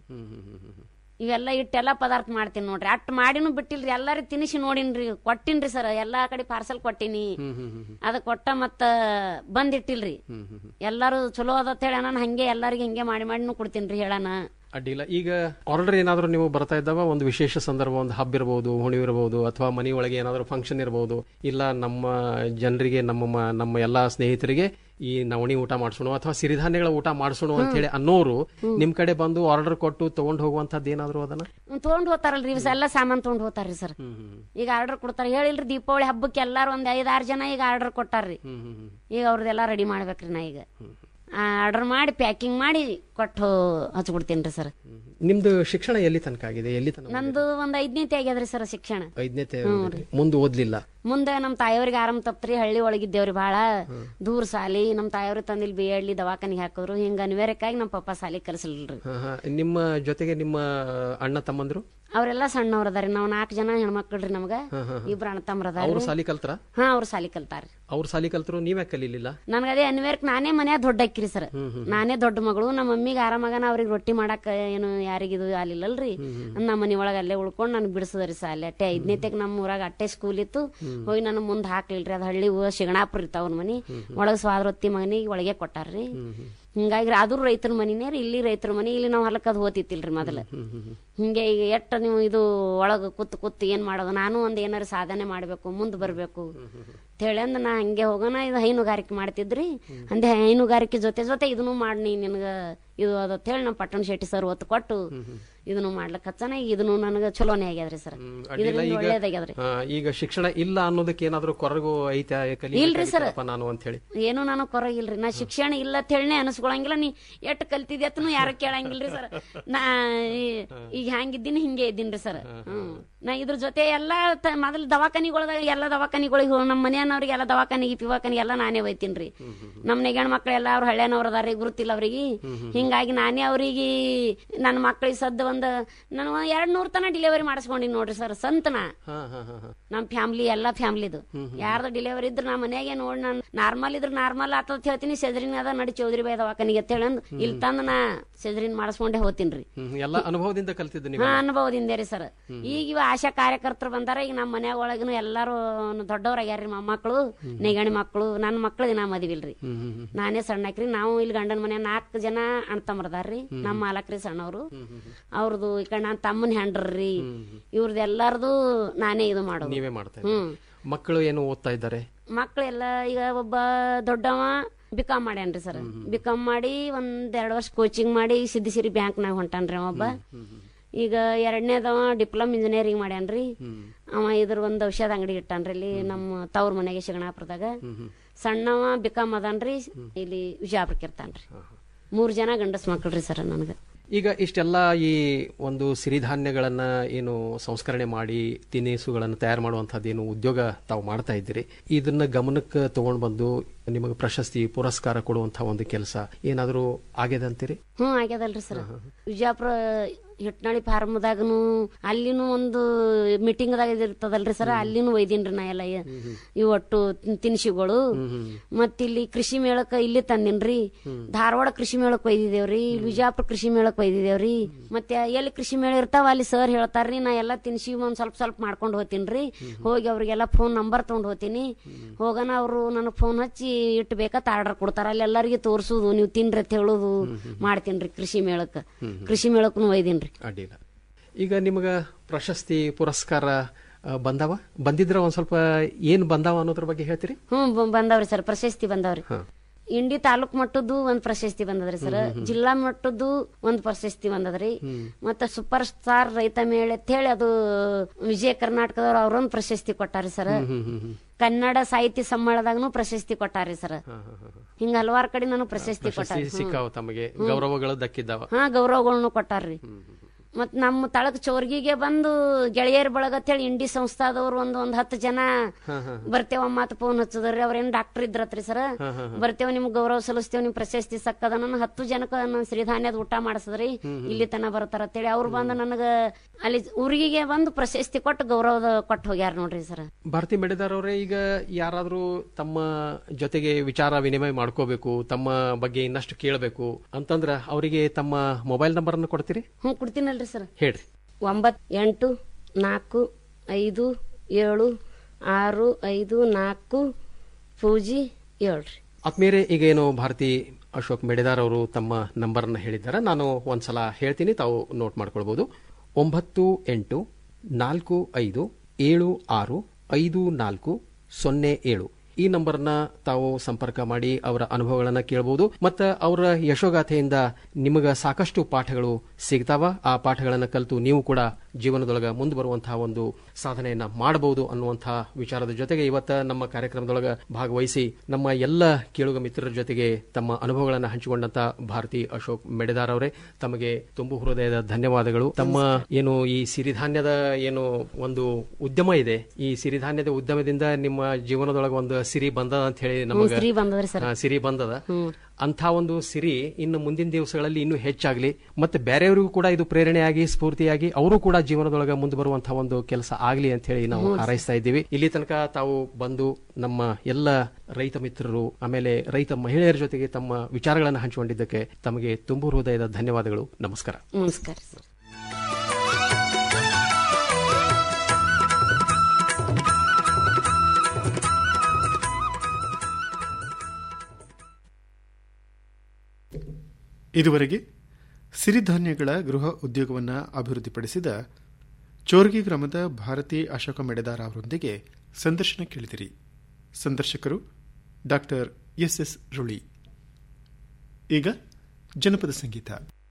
ಇವೆಲ್ಲ ಇಟ್ಟೆಲ್ಲ ಪದಾರ್ಥ ಮಾಡ್ತೀನಿ ನೋಡ್ರಿ ಅಟ್ ಮಾಡಿನೂ ಬಿಟ್ಟಿಲ್ರಿ ಎಲ್ಲಾರು ತಿನಿಸಿ ನೋಡಿನ್ರಿ ಕೊಟ್ಟಿನ್ರಿ ಸರ್ ಎಲ್ಲಾ ಕಡೆ ಪಾರ್ಸಲ್ ಕೊಟ್ಟಿನಿ ಅದ ಕೊಟ್ಟ ಮತ್ತ ಬಂದಿಟ್ಟಿಲ್ರಿ ಎಲ್ಲಾರು ಚಲೋ ಅದ ಹೇಳಿ ನಾನು ಹಂಗೆ ಎಲ್ಲಾರಿಗೆ ಹಿಂಗೆ ಮಾಡಿ ಮಾಡಿನೂ ಕೊಡ್ತೀನ್ರಿ ಹೇಳಣ ಅಡ್ಡಿಲ್ಲ ಈಗ ಆರ್ಡರ್ ಏನಾದ್ರೂ ನೀವು ಬರ್ತಾ ಇದ್ದಾವ ಒಂದು ವಿಶೇಷ ಸಂದರ್ಭ ಒಂದು ಹಬ್ಬ ಇರಬಹುದು ಹುಣಿವು ಇರಬಹುದು ಅಥವಾ ಮನೆ ಒಳಗೆ ಏನಾದ್ರೂ ಫಂಕ್ಷನ್ ಇರಬಹುದು ಇಲ್ಲ ನಮ್ಮ ಜನರಿಗೆ ನಮ್ಮ ಮ- ನಮ್ಮ ಎಲ್ಲಾ ಸ್ನೇಹಿತರಿಗೆ ಈ ನವಣಿ ಊಟ ಮಾಡಿಸೋಣ ಅಥವಾ ಸಿರಿಧಾನ್ಯಗಳ ಊಟ ಮಾಡಿಸೋಣ ಅಂತ ಹೇಳಿ ಅನ್ನೋರು ನಿಮ್ ಕಡೆ ಬಂದು ಆರ್ಡರ್ ಕೊಟ್ಟು ತಗೊಂಡ್ ಹೋಗುವಂತದ್ದು ಏನಾದ್ರು ಅದನ್ನ ತೊಗೊಂಡ್ ಹೋತಾರಲ್ರಿ ಇವ್ ಎಲ್ಲ ಸಾಮಾನ್ ತೊಗೊಂಡ್ ಹೋತಾರ್ರಿ ಸರ್ ಈಗ ಆರ್ಡರ್ ಕೊಡ್ತಾರ ಹೇಳಿಲ್ರಿ ದೀಪಾವಳಿ ಹಬ್ಬಕ್ಕೆ ಎಲ್ಲಾರು ಒಂದ್ ಐದಾರು ಜನ ಈಗ ಆರ್ಡರ್ ಕೊಟ್ಟಾರ್ರಿ ಈಗ ಅವ್ರದ್ದೆಲ್ಲ ರೆಡಿ ಮಾಡ್ಬೇಕ್ರಿ ನಾ ಈಗ ಆರ್ಡರ್ ಮಾಡಿ ಪ್ಯಾಕಿಂಗ್ ಮಾಡಿ ಕೊಟ್ಟು ಹಚ್ಬಿಡ್ತೇನ್ರಿ ಸರ್ ನಿಮ್ದು ಶಿಕ್ಷಣ ಎಲ್ಲಿ ತನಕ ಆಗಿದೆ ಎಲ್ಲಿ ತನಕ ನಂದು ಒಂದ್ ಐದನೇತಿ ಆಗ್ಯದ್ರಿ ಸರ್ ಶಿಕ್ಷಣ ಐದನೇ ಮುಂದೆ ಓದ್ಲಿಲ್ಲ ಮುಂದೆ ನಮ್ ತಾಯಿಯವ್ರಿಗೆ ಆರಾಮ್ ತಪ್ತ್ರಿ ಹಳ್ಳಿ ಒಳಗಿದ್ದೇವ್ರಿ ಬಹಳ ದೂರ ಸಾಲಿ ನಮ್ ತಾಯಿಯವ್ರು ತಂದಿಲ್ ಬಿ ಎಡ್ಲಿ ದವಾಖಾನಿಗೆ ಹಾಕಿದ್ರು ಹಿಂಗ ಅನಿವಾರ್ಯಕ್ಕಾಗಿ ನಮ್ಮ ಪಪ್ಪ ಸಾಲಿ ಕಲಿಸಲ್ರಿ ಹಾ, ಹಾ. ನಿಮ್ಮ ಜೊತೆಗೆ ನಿಮ್ಮ ಅಣ್ಣ ತಮ್ಮಂದ್ರು ಅವರೆಲ್ಲ ಸಣ್ಣವ್ರ ಅದಾರಿ ನಾವ್ ನಾಲ್ಕು ಜನ ಹೆಣ್ಮಕ್ಳ್ರಿ ನಮ್ಗ ಹಾ, ಹಾ, ಹಾ. ಇಬ್ರು ಅಣ್ಣ ತಮ್ಮರ ಅವ್ರು ಅದಾರಿ ಸಾಲಿ ಕಲ್ತ್ರ ಹಾ ಅವ್ರು ಸಾಲಿ ಕಲ್ತಾರ್ರಿ ಅವ್ರು ಸಾಲಿ ಕಲ್ತರು ನೀವೇ ಕಲೀಲಿಲ್ಲ ನನ್ಗ ಅದೇ ಅನಿವಾರ್ಯಕ್ ನಾನೇ ಮನ್ಯಾಗ ದೊಡ್ಡ ಅಕ್ಕಿರಿ ಸರ್ ನಾನೇ ದೊಡ್ಡ ಮಗಳು ನಮ್ಮ ಮಮ್ಮಿಗೆ ಆರಾಮಾಗನ ಅವ್ರಿಗೆ ರೊಟ್ಟಿ ಮಾಡಾಕ ಏನು ಯಾರಿಗಿದು ಆಲಿಲ್ಲಲ್ರಿ ನಮ್ಮ ಮನಿ ಒಳಗ ಅಲ್ಲೇ ಉಳ್ಕೊಂಡ್ ನನ್ ಬಿಡಿಸದ್ರಿ ಸಾಲಿ ಅಟ್ಟೆ ಐದನೇತೆಗ್ ನಮ್ಮ ಊರಾಗ ಅಟ್ಟೆ ಸ್ಕೂಲ್ ಇತ್ತು ಹೋಗಿ ನಾನು ಮುಂದ್ ಹಾಕ್ಲಿಲ್ರಿ ಅದ್ ಹಳ್ಳಿ ಊ- ಶಿಗಣಾಪುರ ಇರ್ತಾವ ಅವ್ನ ಮನಿ ಒಳಗ್ ಸ್ವಾದ್ರೊತ್ತಿ ಮಗನಿಗೆ ಒಳಗೆ ಕೊಟ್ಟಾರ್ರಿ ಹಿಂಗಾಗಿ ಅದು ರೈತರ ಮನಿನೇ ರೀ ಇಲ್ಲಿ ರೈತರ ಮನಿ ಇಲ್ಲಿ ನಾವು ಹೊಲಕ್ಕೆ ಅದು ಹೋತಿತ್ತಿಲ್ರಿ ಮೊದಲು ಹಿಂಗೆ ಈಗ ಎಟ್ಟು ನೀವು ಇದು ಒಳಗೆ ಕೂತ್ ಕೂತ್ ಏನ್ ಮಾಡೋದು ನಾನು ಒಂದ್ ಏನಾರ ಸಾಧನೆ ಮಾಡ್ಬೇಕು ಮುಂದೆ ಬರ್ಬೇಕು ಅಂತೇಳಿ ಅಂದ್ ನಾ ಹಂಗೆ ಹೋಗೋಣ ಇದು ಹೈನುಗಾರಿಕೆ ಮಾಡ್ತಿದ್ರಿ ಅಂದೆ ಹೈನುಗಾರಿಕೆ ಜೊತೆ ಜೊತೆ ಇದನ್ನು ಮಾಡಿ ನಿನಗ ಇದು ಅದು ಹೇಳಿ ನಮ್ಮ ಪಟ್ಟಣ ಶೆಟ್ಟಿ ಸರ್ ಒತ್ತು ಕೊಟ್ಟು ಇದನ್ನು ಮಾಡ್ಲಿಕ್ಕೆ ಹಚ್ಚನ ಈಗ ಇದನ್ನು ನನಗೆ ಚಲೋನೇ ಆಗ್ಯಾದ್ರಿ ಸರ್ ಅಡ್ಡಿಲ್ಲ ಇದರಿಂದ ಈಗ ಒಳ್ಳೇದಾಗ್ಯಾದ್ರಿ ಆ, ಈಗ ಶಿಕ್ಷಣ ಇಲ್ಲ ಅನ್ನೋದಕ್ಕೆ ಏನಾದ್ರೂ ಕೊರಗು ಐತೆ ಇಲ್ರಿ ಸರ್. ಕಲಿಯಪ್ಪ ನಾನು ಅಂತ ಹೇಳಿ ಏನು ನಾನು ಕೊರಗಿಲ್ರಿ ನಾ ಶಿಕ್ಷಣ ಇಲ್ಲ ಅಂತ ಹೇಳಿ ಅನಸ್ಕೊಳಂಗಿಲ್ಲ ನೀ ಎಷ್ಟ್ ಕಲ್ತಿದ್ಯ ಅತನು ಯಾರು ಕೇಳಂಗಿಲ್ರಿ ಸರ್ ನಾ ಈ- ಈಗ ಹ್ಯಾಂಗಿದ್ದೀನಿ ಹಿಂಗೆ ಇದ್ದೀನ್ರಿ ಸರ್ ಹ್ಮ್ ನಾ ಇದ್ರ ಜೊತೆ ಎಲ್ಲಾ ತ- ಮೊದಲು ದವಾಖಾನಿಗೊಳದಾಗ ಎಲ್ಲ ದವಾಖಾನಿಗಳಿಗೆ ಹೋಗಿ ನಮ್ಮ ಮನೆಯವ್ರಿಗೆ ಎಲ್ಲ ದವಾಖಾನಿಗೆ ಪಿವಾಖಾನಿಗೆ ಎಲ್ಲ ನಾನೇ ಒಯ್ತೀನ್ರಿ ನಮ್ಮ ನೆಗಣ ಮಕ್ಳು ಎಲ್ಲ ಅವ್ರ ಹಳ್ಳಿಯನವ್ರು ಅದಾರಿ ಗುರುತಿಲ್ಲ ಅವ್ರಿಗೆ ಹಿಂಗಾಗಿ ನಾನೇ ಅವ್ರಿಗೆ ನನ್ನ ಮಕ್ಳಿಗೆ ಸದ್ದ ಒಂದ್ ನಾನು ಎರಡ್ ನೂರ್ ತನ ಡೆಲಿವರಿ ಮಾಡಿಸ್ಕೊಂಡಿನಿ ನೋಡ್ರಿ ಸರ್ ಸಂತನ ಹಾ ಹಾ ಹಾ ಹಾ ನಮ್ ಫ್ಯಾಮಿಲಿ ಎಲ್ಲಾ ಫ್ಯಾಮಿಲಿದು ಯಾರ್ದು ಡೆಲಿವರಿ ಇದ್ರ ನಾ ಮನೆಗೆ ನೋಡ್ ನಾನು ನಾರ್ಮಲ್ ಇದ್ರ ನಾರ್ಮಲ್ ಆತದ ಹೇಳ್ತೀನಿ ಸೆದ್ರಿನ ಅದ ನಡಿ ಚೌಧರಿ ಬಾಯ್ ದವಾಖಾನಿಗೆ ಅಂತ ಹೇಳಂದ್ ಇಲ್ಲಿ ತಂದ್ ನಾ ಸೆದ್ರಿನ್ ಮಾಡಿಸ್ಕೊಂಡೆ ಹೋಗ್ತೀನ್ರಿ ಹ್ಮ್, ಎಲ್ಲ ಅನುಭವದಿಂದ ಕಲ್ತಿದ್ದು ನೀವು ಹಾ ಅನುಭವದಿಂದ ರೀ ಸರ್ ಈಗ ಇವ ಆಶಾ ಕಾರ್ಯಕರ್ತರು ಬಂದಾರ ಈಗ ನಮ್ಮ ಮನ್ಯಾಗ ಒಳಗನು ಎಲ್ಲಾರು ದೊಡ್ಡವ್ರಾಗ್ಯಾರ್ರಿ ಮೊಮ್ಮಕ್ಕಳು ನೆಗಣಿ ಮಕ್ಕಳು ನನ್ನ ಮಕ್ಳಿಗೆ ನಾ ಮದಿವಿಲ್ರಿ ನಾನೇ ಸಣ್ಣಕ್ರಿ ನಾವು ಇಲ್ಲಿ ಗಂಡನ ಮನೆ ನಾಲ್ಕು ಜನ ಅಣ್ತಂಬ್ರದಾರ್ರಿ ನಮ್ಮ ಮಾಲಕ್ರಿ ಸಣ್ಣವ್ರು ಅವ್ರದ್ದು ಈ ಕಡೆ ನನ್ನ ತಮ್ಮನ ಹೆಂಡ್ರಿ ಇವ್ರದ್ದು ಎಲ್ಲಾರ್ದು ನಾನೇ ಇದು ಮಾಡೋದು ನೀವೇ ಮಾಡ್ತಾ ಹ್ಮ್ ಇದ್ದೀರಿ ಮಕ್ಕಳು ಏನು ಓದ್ತಾ ಇದ್ದಾರೆ ಮಕ್ಳೆಲ್ಲ ಈಗ ಒಬ್ಬ ದೊಡ್ಡವ ಬಿಕಾಮ್ ಮಾಡ್ಯಾನ್ರಿ ಸರ್ ಬಿಕಾಮ್ ಮಾಡಿ ಒಂದ್ ಎರಡ್ ವರ್ಷ ಕೋಚಿಂಗ್ ಮಾಡಿ ಸಿದ್ದಿಸಿರಿ ಬ್ಯಾಂಕ್ನಾಗ ಹೊಂಟಾನ್ರಿ ಅವ ಒಬ್ಬ ಈಗ ಎರಡನೇದವ ಡಿಪ್ಲೊಮ್ ಇಂಜಿನಿಯರಿಂಗ್ ಮಾಡ್ಯಾನ್ರಿ ಅವ ಇದ್ರ ಒಂದ್ ಔಷಧ ಅಂಗಡಿ ಇಟ್ಟಾನ್ರಿ ಇಲ್ಲಿ ನಮ್ಮ ತವ್ರ ಮನೆಗೆ ಶಿಗಣಾಪುರದಾಗ ಸಣ್ಣವ ಬಿಕಾಮ್ ಅದಾನ್ರಿ ಇಲ್ಲಿ ವಿಜಯಪುರಕ್ಕೆ ಇರ್ತಾನ್ರಿ ಮೂರ್ ಜನ ಗಂಡಸ್ ಮಕ್ಕಳ್ರಿ ಸರ್ ನನಗ ಈಗ ಇಷ್ಟೆಲ್ಲ ಈ ಒಂದು ಸಿರಿಧಾನ್ಯಗಳನ್ನ ಏನು ಸಂಸ್ಕರಣೆ ಮಾಡಿ ತಿನಿಸುಗಳನ್ನು ತಯಾರು ಮಾಡುವಂತಹದ್ದು ಏನು ಉದ್ಯೋಗ ತಾವು ಮಾಡ್ತಾ ಇದ್ದೀರಿ ಇದನ್ನ ಗಮನಕ್ಕೆ ತಗೊಂಡ್ ಬಂದು ನಿಮಗೆ ಪ್ರಶಸ್ತಿ ಪುರಸ್ಕಾರ ಕೊಡುವಂತಹ ಒಂದು ಕೆಲಸ ಏನಾದರೂ ಆಗಿದೆ ಅಂತೀರಿ ಹ್ಮ್ ಆಗ್ಯದಲ್ರಿ ಸರ್ ವಿಜಯಪುರ ಹಿಟ್ನಾಳಿ ಫಾರ್ಮ್ದಾಗನು ಅಲ್ಲಿನೂ ಒಂದು ಮೀಟಿಂಗ್ದಾಗ ಇರ್ತದಲ್ರಿ ಸರ್ ಅಲ್ಲಿನೂ ಒಯ್ದೀನ್ರಿ ನಾ ಎಲ್ಲ ಇವ್ ಒಟ್ಟು ತಿನ್- ತಿನಿಸುಗಳು ಮತ್ತಿಲ್ಲಿ ಕೃಷಿ ಮೇಳಕ್ಕ ಇಲ್ಲಿ ತಂದಿನ್ರಿ ಧಾರವಾಡ ಕೃಷಿ ಮೇಳಕ್ ಒಯ್ದಿದೇವ್ರಿ ಇಲ್ಲಿ ವಿಜಯಪುರ ಕೃಷಿ ಮೇಳಕ್ ಒಯ್ದಿದೇವ್ರಿ ಮತ್ತೆ ಎಲ್ಲಿ ಕೃಷಿ ಮೇಳ ಇರ್ತಾವ ಅಲ್ಲಿ ಸರ್ ಹೇಳ್ತಾರ್ರಿ ನಾ ಎಲ್ಲ ತಿನಿಸಿ ಒಂದ್ ಸ್ವಲ್ಪ ಸ್ವಲ್ಪ ಮಾಡ್ಕೊಂಡು ಹೋಗ್ತೀನ್ರಿ ಹೋಗಿ ಅವ್ರಿಗೆಲ್ಲ ಫೋನ್ ನಂಬರ್ ತಗೊಂಡ್ ಹೋಗ್ತೀನಿ ಹೋಗನ ಅವರು ನನಗ್ ಫೋನ್ ಹಚ್ಚಿ ಇಟ್ಟು ಬೇಕಂತ ಆರ್ಡರ್ ಕೊಡ್ತಾರ ಅಲ್ಲಿ ಎಲ್ಲರಿಗೆ ತೋರ್ಸುದು ನೀವು ತಿನ್ರಿ ಅಂತ ಹೇಳುದು ಮಾಡ್ತೀನ್ರಿ ಕೃಷಿ ಮೇಳಕ್ಕ ಕೃಷಿ ಮೇಳಕ್ಕೂ ಒಯ್ದೀನ್ರಿ ಅಡ್ಡಿಲ್ಲ ಈಗ ನಿಮಗ ಪ್ರಶಸ್ತಿ ಪುರಸ್ಕಾರ ಆ, ಬಂದವ ಬಂದಿದ್ರ ಒಂದ್ ಸ್ವಲ್ಪ ಏನ್ ಬಂದಾವ ಅನ್ನೋದ್ರ ಬಗ್ಗೆ ಹೇಳ್ತೀರಿ ಹ್ಮ್ ಬ- ಬಂದವ್ರಿ ಸರ್ ಪ್ರಶಸ್ತಿ ಬಂದವ್ರಿ ಇಂಡಿ ತಾಲೂಕ್ ಮಟ್ಟದ್ದು ಒಂದ್ ಪ್ರಶಸ್ತಿ ಬಂದದ್ರಿ ಸರ್ ಜಿಲ್ಲಾ ಮಟ್ಟದ್ದು ಒಂದ್ ಪ್ರಶಸ್ತಿ ಬಂದದ್ರಿ ಮತ್ತ ಸೂಪರ್ ಸ್ಟಾರ್ ರೈತ ಮೇಳ ಅಂತ ಹೇಳಿ ಅದು ವಿಜಯ ಕರ್ನಾಟಕದವ್ರು ಅವ್ರೊಂದ್ ಪ್ರಶಸ್ತಿ ಕೊಟ್ಟಾರಿ ಸರ್ ಕನ್ನಡ ಸಾಹಿತ್ಯ ಸಮ್ಮೇಳನದಾಗನು ಪ್ರಶಸ್ತಿ ಕೊಟ್ಟಾರಿ ಸರ್ ಹಿಂಗ ಹಲವಾರು ಕಡೆ ನಾನು ಪ್ರಶಸ್ತಿ ಪ್ರಶಸ್ತಿ ಕೊಟ್ಟಾರಿ ಸಿಕ್ಕಾವ ತಮಗೆ ಗೌರವಗಳು ದಕ್ಕಿದ್ದಾವ ಹಾ ಗೌರವಗಳನ್ನು ಕೊಟ್ಟಾರ್ರಿ ಮತ್ ನಮ್ಮ ತಳಕ್ ಚೌರ್ಗಿಗೆ ಬಂದು ಗೆಳೆಯರ ಬಳಗ ಅಂತೇಳಿ ಇಂಡಿ ಸಂಸ್ಥಾದವ್ರು ಒಂದ್ ಒಂದ್ ಹತ್ತು ಜನ ಬರ್ತೇವ ಮಾತು ಫೋನ್ ಹಚ್ಚದ್ರಿ ಅವ್ರೇನ್ ಡಾಕ್ಟರ್ ಇದ್ರತ್ರಿ ಸರ್ ಬರ್ತೇವ ನಿಮ್ಗ್ ಗೌರವ ಸಲ್ಲಿಸ್ತೇವ ನಿಮ್ ಪ್ರಶಸ್ತಿ ಸಕ್ಕದ ನನ್ನ ಹತ್ತು ಜನಕ್ಕ ನನ್ನ ಸಿರಿಧಾನ್ಯದ ಊಟ ಮಾಡಿಸದ್ರಿ ಇಲ್ಲಿ ತನ ಬರ್ತಾರ ಅಂತೇಳಿ ಅವ್ರು ಬಂದು ನನಗ ಅಲ್ಲಿ ಊರಿಗೆ ಬಂದು ಪ್ರಶಸ್ತಿ ಕೊಟ್ಟು ಗೌರವದ ಕೊಟ್ಟು ಹೋಗ್ಯಾರ ನೋಡ್ರಿ ಸರ್ ಭಾರತಿ ಮೆಡಿದಾರ್ ಅವರೇ ಈಗ ಯಾರಾದ್ರೂ ತಮ್ಮ ಜೊತೆಗೆ ವಿಚಾರ ವಿನಿಮಯ ಮಾಡ್ಕೋಬೇಕು ತಮ್ಮ ಬಗ್ಗೆ ಇನ್ನಷ್ಟು ಕೇಳಬೇಕು ಅಂತಂದ್ರ ಅವರಿಗೆ ತಮ್ಮ ಮೊಬೈಲ್ ನಂಬರ್ ಅನ್ನು ಕೊಡ್ತೀರಿ ಹ್ಞೂ ಕೊಡ್ತೀನಲ್ರಿ ಸರ್ ಹೇಳ್ರಿ ಒಂಬತ್ ಎಂಟು ನಾಲ್ಕು ಐದು ಏಳು ಆರು ಐದು ನಾಲ್ಕು ಪೂಜಿ ಏಳ್ರಿ ಆತ್ಮೀಯರೇ ಈಗ ಏನು ಭಾರತಿ ಅಶೋಕ್ ಮೆಡಿದಾರ್ ಅವರು ತಮ್ಮ ನಂಬರ್ನ ಹೇಳಿದ್ದಾರೆ ನಾನು ಒಂದ್ಸಲ ಹೇಳ್ತೀನಿ ತಾವು ನೋಟ್ ಮಾಡ್ಕೊಳ್ಬಹುದು ಒಂಬತ್ತು ಎಂಟು ನಾಲ್ಕು ಐದು ಏಳು ಆರು ಐದು ನಾಲ್ಕು ಸೊನ್ನೆ ಏಳು ಈ ನಂಬರ್ನ ತಾವು ಸಂಪರ್ಕ ಮಾಡಿ ಅವರ ಅನುಭವಗಳನ್ನ ಕೇಳಬಹುದು ಮತ್ತು ಅವರ ಯಶೋಗಾಥೆಯಿಂದ ನಿಮಗ ಸಾಕಷ್ಟು ಪಾಠಗಳು ಸಿಗ್ತಾವ ಆ ಪಾಠಗಳನ್ನ ಕಲಿತು ನೀವು ಕೂಡ ಜೀವನದೊಳಗ ಮುಂದೆ ಬರುವಂತಹ ಒಂದು ಸಾಧನೆಯನ್ನ ಮಾಡಬಹುದು ಅನ್ನುವಂತಹ ವಿಚಾರದ ಜೊತೆಗೆ ಇವತ್ತ ನಮ್ಮ ಕಾರ್ಯಕ್ರಮದೊಳಗ ಭಾಗವಹಿಸಿ ನಮ್ಮ ಎಲ್ಲ ಕೇಳುಗ ಮಿತ್ರರ ಜೊತೆಗೆ ತಮ್ಮ ಅನುಭವಗಳನ್ನು ಹಂಚಿಕೊಂಡಂತ ಭಾರತಿ ಅಶೋಕ್ ಮೆಡೆದಾರ್ ಅವರೇ ತಮಗೆ ತುಂಬು ಹೃದಯದ ಧನ್ಯವಾದಗಳು ತಮ್ಮ ಏನು ಈ ಸಿರಿಧಾನ್ಯದ ಏನು ಒಂದು ಉದ್ಯಮ ಇದೆ ಈ ಸಿರಿಧಾನ್ಯದ ಉದ್ಯಮದಿಂದ ನಿಮ್ಮ ಜೀವನದೊಳಗ ಒಂದು ಸಿರಿ ಬಂದದ ಅಂತ ಹೇಳಿ ಹ್ಞೂ, ನಮಗೆ ಸಿರಿ ಬಂದದ್ರಿ ಸರ್. ಸಿರಿ ಬಂದದ ಅಂತ ಒಂದು ಸಿರಿ ಇನ್ನು ಮುಂದಿನ ದಿವಸಗಳಲ್ಲಿ ಇನ್ನೂ ಹೆಚ್ಚಾಗ್ಲಿ ಮತ್ತೆ ಬೇರೆಯವರಿಗೂ ಕೂಡ ಇದು ಪ್ರೇರಣೆಯಾಗಿ ಸ್ಫೂರ್ತಿಯಾಗಿ ಅವರು ಕೂಡ ಜೀವನದೊಳಗ ಮುಂದೆ ಬರುವಂತಹ ಒಂದು ಕೆಲಸ ಆಗ್ಲಿ ಅಂತ ಹೇಳಿ ನಾವು ಹ್ಞೂ. ಹಾರೈಸ್ತಾ ಇದ್ದೀವಿ ಇಲ್ಲಿ ತನಕ ತಾವು ಬಂದು ನಮ್ಮ ಎಲ್ಲ ರೈತ ಮಿತ್ರರು ಆಮೇಲೆ ರೈತ ಮಹಿಳೆಯರ ಜೊತೆಗೆ ತಮ್ಮ ವಿಚಾರಗಳನ್ನು ಹಂಚಿಕೊಂಡಿದ್ದಕ್ಕೆ ತಮಗೆ ತುಂಬು ಹೃದಯದ ಧನ್ಯವಾದಗಳು ನಮಸ್ಕಾರ ನಮಸ್ಕಾರ ಸರ್ ಇದುವರೆಗೆ ಸಿರಿಧಾನ್ಯಗಳ ಗೃಹ ಉದ್ಯೋಗವನ್ನು ಅಭಿವೃದ್ಧಿಪಡಿಸಿದ ಚೋರ್ಗಿ ಗ್ರಾಮದ ಭಾರತಿ ಅಶೋಕ ಮೆಡೆದಾರ್ ಅವರೊಂದಿಗೆ ಸಂದರ್ಶನ ಕೇಳಿದಿರಿ ಸಂದರ್ಶಕರು ಡಾಕ್ಟರ್ ಎಸ್ ಎಸ್ ರುಳಿ ಈಗ ಜನಪದ ಸಂಗೀತ